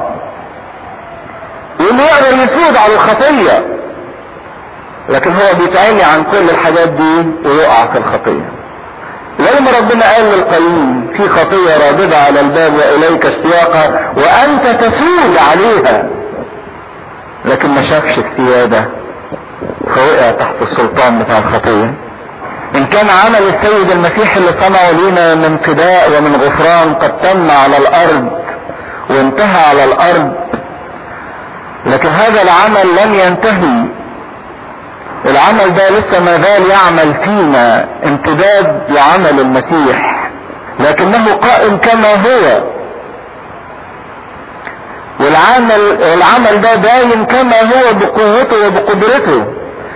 وانه يقدر يسود على الخطية لكن هو بيتعالي عن كل الحاجات دي ويقع في الخطية زي ما ربنا قال للقيم في خطية راغبة على الباب واليك اشتياقها وانت تسود عليها لكن ما شافش السيادة فوقع تحت السلطان بتاع الخطية ان كان عمل السيد المسيح اللي صنعه لينا من فداء ومن غفران قد تم على الارض وانتهى على الارض لكن هذا العمل لم ينتهي العمل ده لسه ما زال يعمل فينا امتداد لعمل المسيح لكنه قائم كما هو والعمل العمل ده دايم كما هو بقوته وبقدرته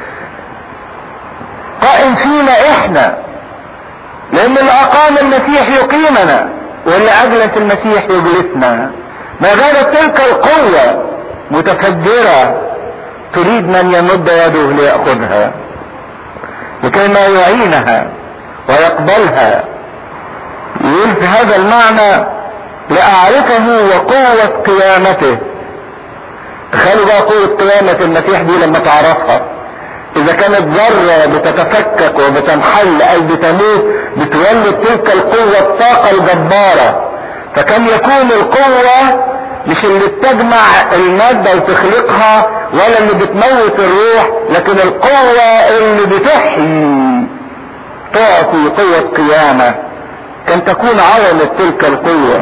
قائم فينا احنا لان اللي اقام المسيح يقيمنا واللي اجلس المسيح يجلسنا ما زالت تلك القوة متفجرة تريد من يمد يده ليأخذها لكي ما يعينها ويقبلها يقول في هذا المعنى لأعرفه وقوة قيامته تخيلوا بقى قوة قيامة المسيح دي لما تعرفها إذا كانت ذرة بتتفكك وبتنحل أو بتموت بتولد تلك القوة الطاقة الجبارة فكم يكون القوة مش اللي بتجمع المادة وتخلقها ولا اللي بتموت الروح لكن القوة اللي بتحيي تعطي قوة قيامة كان تكون عظمة تلك القوة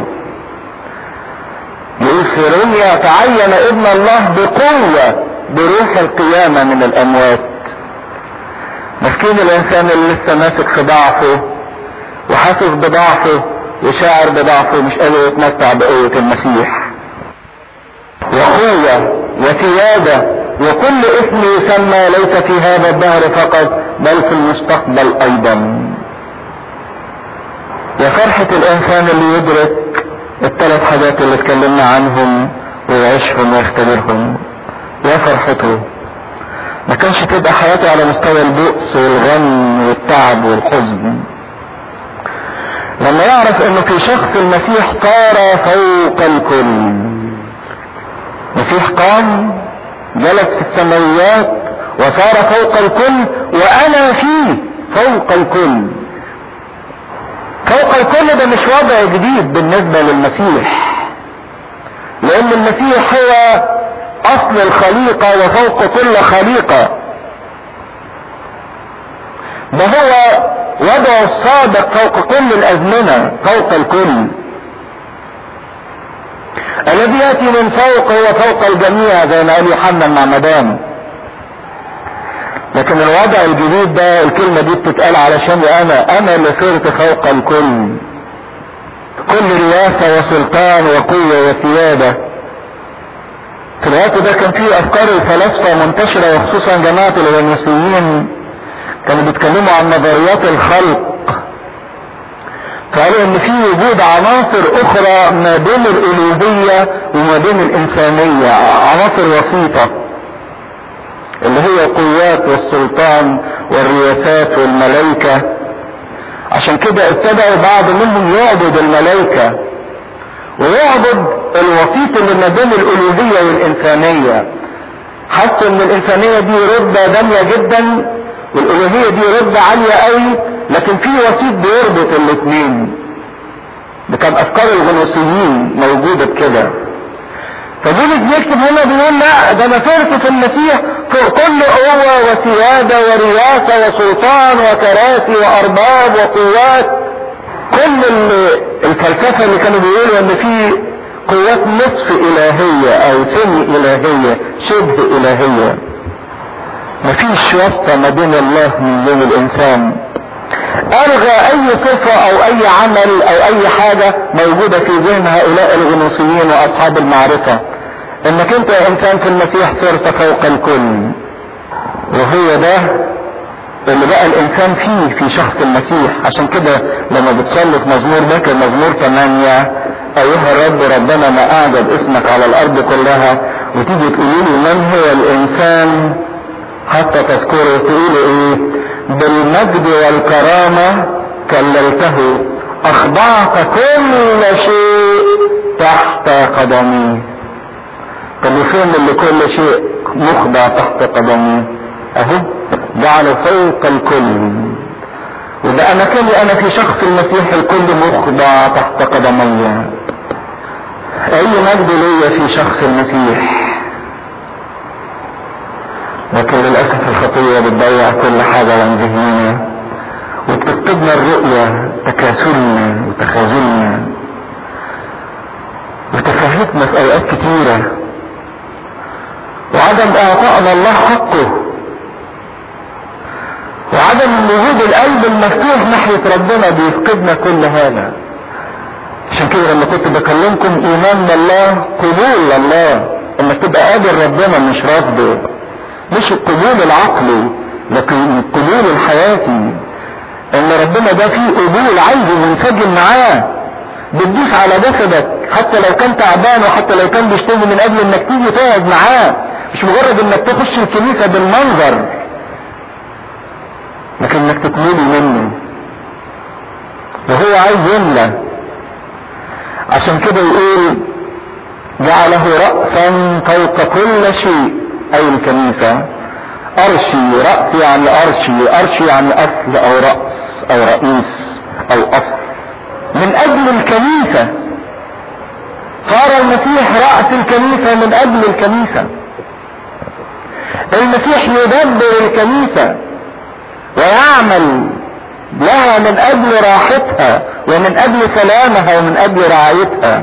يقول في روميا تعين ابن الله بقوة بروح القيامة من الأموات مسكين الإنسان اللي لسه ماسك في ضعفه وحاسس بضعفه وشاعر بضعفه مش قادر يتمتع بقوة المسيح وقوة وسيادة وكل اسم يسمى ليس في هذا الدهر فقط بل في المستقبل ايضا يا فرحة الانسان اللي يدرك الثلاث حاجات اللي اتكلمنا عنهم ويعيشهم ويختبرهم يا فرحته ما كانش تبقى حياته على مستوى البؤس والغم والتعب والحزن لما يعرف انه في شخص المسيح صار فوق الكل المسيح قام جلس في السماويات وصار فوق الكل وانا فيه فوق الكل فوق الكل ده مش وضع جديد بالنسبة للمسيح لان المسيح هو اصل الخليقة وفوق كل خليقة ده هو وضعه الصادق فوق كل الازمنة فوق الكل الذي ياتي من فوق هو فوق الجميع زي ما قال يوحنا المعمدان لكن الوضع الجديد ده الكلمه دي بتتقال علشان انا انا اللي صرت فوق الكل كل رياسه وسلطان وقوه وسياده في الوقت ده كان في افكار الفلاسفه منتشره وخصوصا جماعه الغنوصيين كانوا بيتكلموا عن نظريات الخلق فقالوا ان في وجود عناصر اخرى ما بين الالوهية وما بين الانسانية عناصر وسيطة اللي هي القوات والسلطان والرياسات والملائكة عشان كده ابتدأوا بعض منهم يعبد الملائكة ويعبد الوسيط اللي ما بين الالوهية والانسانية حسوا ان الانسانية دي ردة دامية جدا والالوهية دي ردة عالية قوي لكن في وسيط بيربط الاثنين ده كان افكار الغنوصيين موجودة بكده فبولس بيكتب هنا بيقول لا ده انا صرت في المسيح فوق كل قوة وسيادة ورياسة وسلطان وكراسي وارباب وقوات كل الفلسفة اللي كانوا بيقولوا ان في قوات نصف الهية او سمي الهية شبه الهية مفيش واسطة ما بين الله من بين الانسان الغى اي صفة او اي عمل او اي حاجة موجودة في ذهن هؤلاء الغنوصيين واصحاب المعرفة انك انت يا انسان في المسيح صرت فوق الكل وهو ده اللي بقى الانسان فيه في شخص المسيح عشان كده لما بتصلي في مزمور بكر مزمور 8 ايها الرب ربنا ما اعجب اسمك على الارض كلها وتيجي تقولي لي من هو الانسان حتى تذكره تقول ايه بالمجد والكرامة كللته اخضعت كل شيء تحت قدمي طب وفين اللي كل شيء مخضع تحت قدمي اهو جعل فوق الكل وده انا كلي انا في شخص المسيح الكل مخضع تحت قدمي اي مجد ليا في شخص المسيح لكن للأسف الخطية بتضيع كل حاجة عن ذهننا وبتكتبنا الرؤية تكاسلنا وتخاذلنا وتفاهتنا في أوقات كتيرة وعدم إعطائنا الله حقه وعدم وجود القلب المفتوح ناحية ربنا بيفقدنا كل هذا عشان كده لما كنت بكلمكم ايمان بالله قبول الله انك تبقى قابل ربنا مش رافضه مش القبول العقلي لكن القبول الحياتي ان ربنا ده فيه قبول عايزه منسجم معاه بتدوس على جسدك حتى لو كان تعبان وحتى لو كان بيشتغل من اجل انك تيجي تقعد معاه مش مجرد انك تخش الكنيسة بالمنظر لكن انك تتملي منه وهو عايز يملى عشان كده يقول جعله رأسا فوق كل شيء اي الكنيسة ارشي رأس يعني ارشي ارشي يعني اصل او رأس او رئيس او اصل من اجل الكنيسة صار المسيح رأس الكنيسة من أجل الكنيسة المسيح يدبر الكنيسة ويعمل لها من أجل راحتها ومن أجل سلامها ومن أجل رعايتها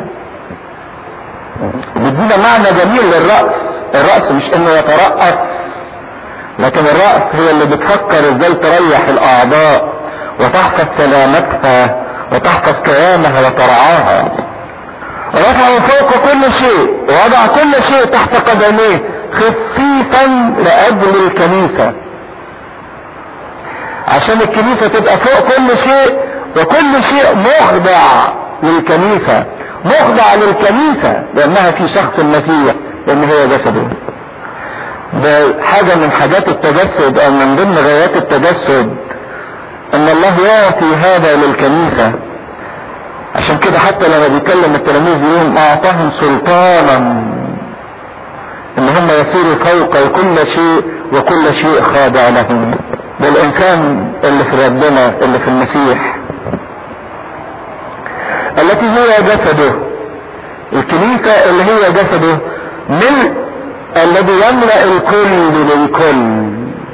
بيدينا معنى جميل للرأس الرأس مش انه يترأس لكن الرأس هي اللي بتفكر ازاي تريح الاعضاء وتحفظ سلامتها وتحفظ كيانها وترعاها رفعوا فوق كل شيء ووضع كل شيء تحت قدميه خصيصا لاجل الكنيسة عشان الكنيسة تبقى فوق كل شيء وكل شيء مخضع للكنيسة مخضع للكنيسة لانها في شخص المسيح لان هي جسده ده حاجة من حاجات التجسد او من ضمن غايات التجسد ان الله يعطي هذا للكنيسة عشان كده حتى لما بيكلم التلاميذ يقول اعطاهم سلطانا ان هم يسيروا فوق كل شيء وكل شيء خاضع لهم ده الانسان اللي في ربنا اللي في المسيح التي هي جسده الكنيسة اللي هي جسده ملء الذي يملأ الكل للكل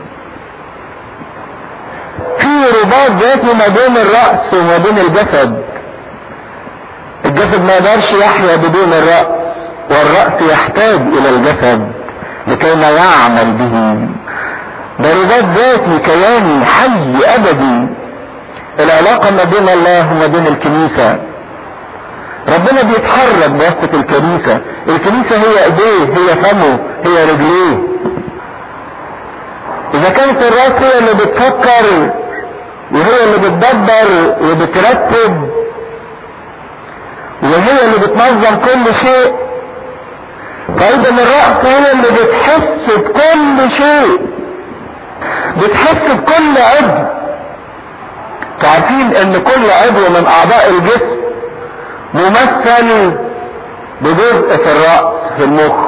في رباط ذاتي ما بين الرأس وما بين الجسد الجسد ما يقدرش يحيا بدون الرأس والرأس يحتاج إلى الجسد لكي ما يعمل به ده رباط ذاتي كياني حي أبدي العلاقة ما بين الله وما بين الكنيسة ربنا بيتحرك بواسطة الكنيسة الكنيسة هي ايديه هي فمه هي رجليه اذا كانت الراس هي اللي بتفكر وهي اللي بتدبر وبترتب وهي اللي بتنظم كل شيء فاذا الرأس هي اللي بتحس بكل شيء بتحس بكل عضو تعرفين ان كل عضو من اعضاء الجسم ممثل بجزء في الرأس في المخ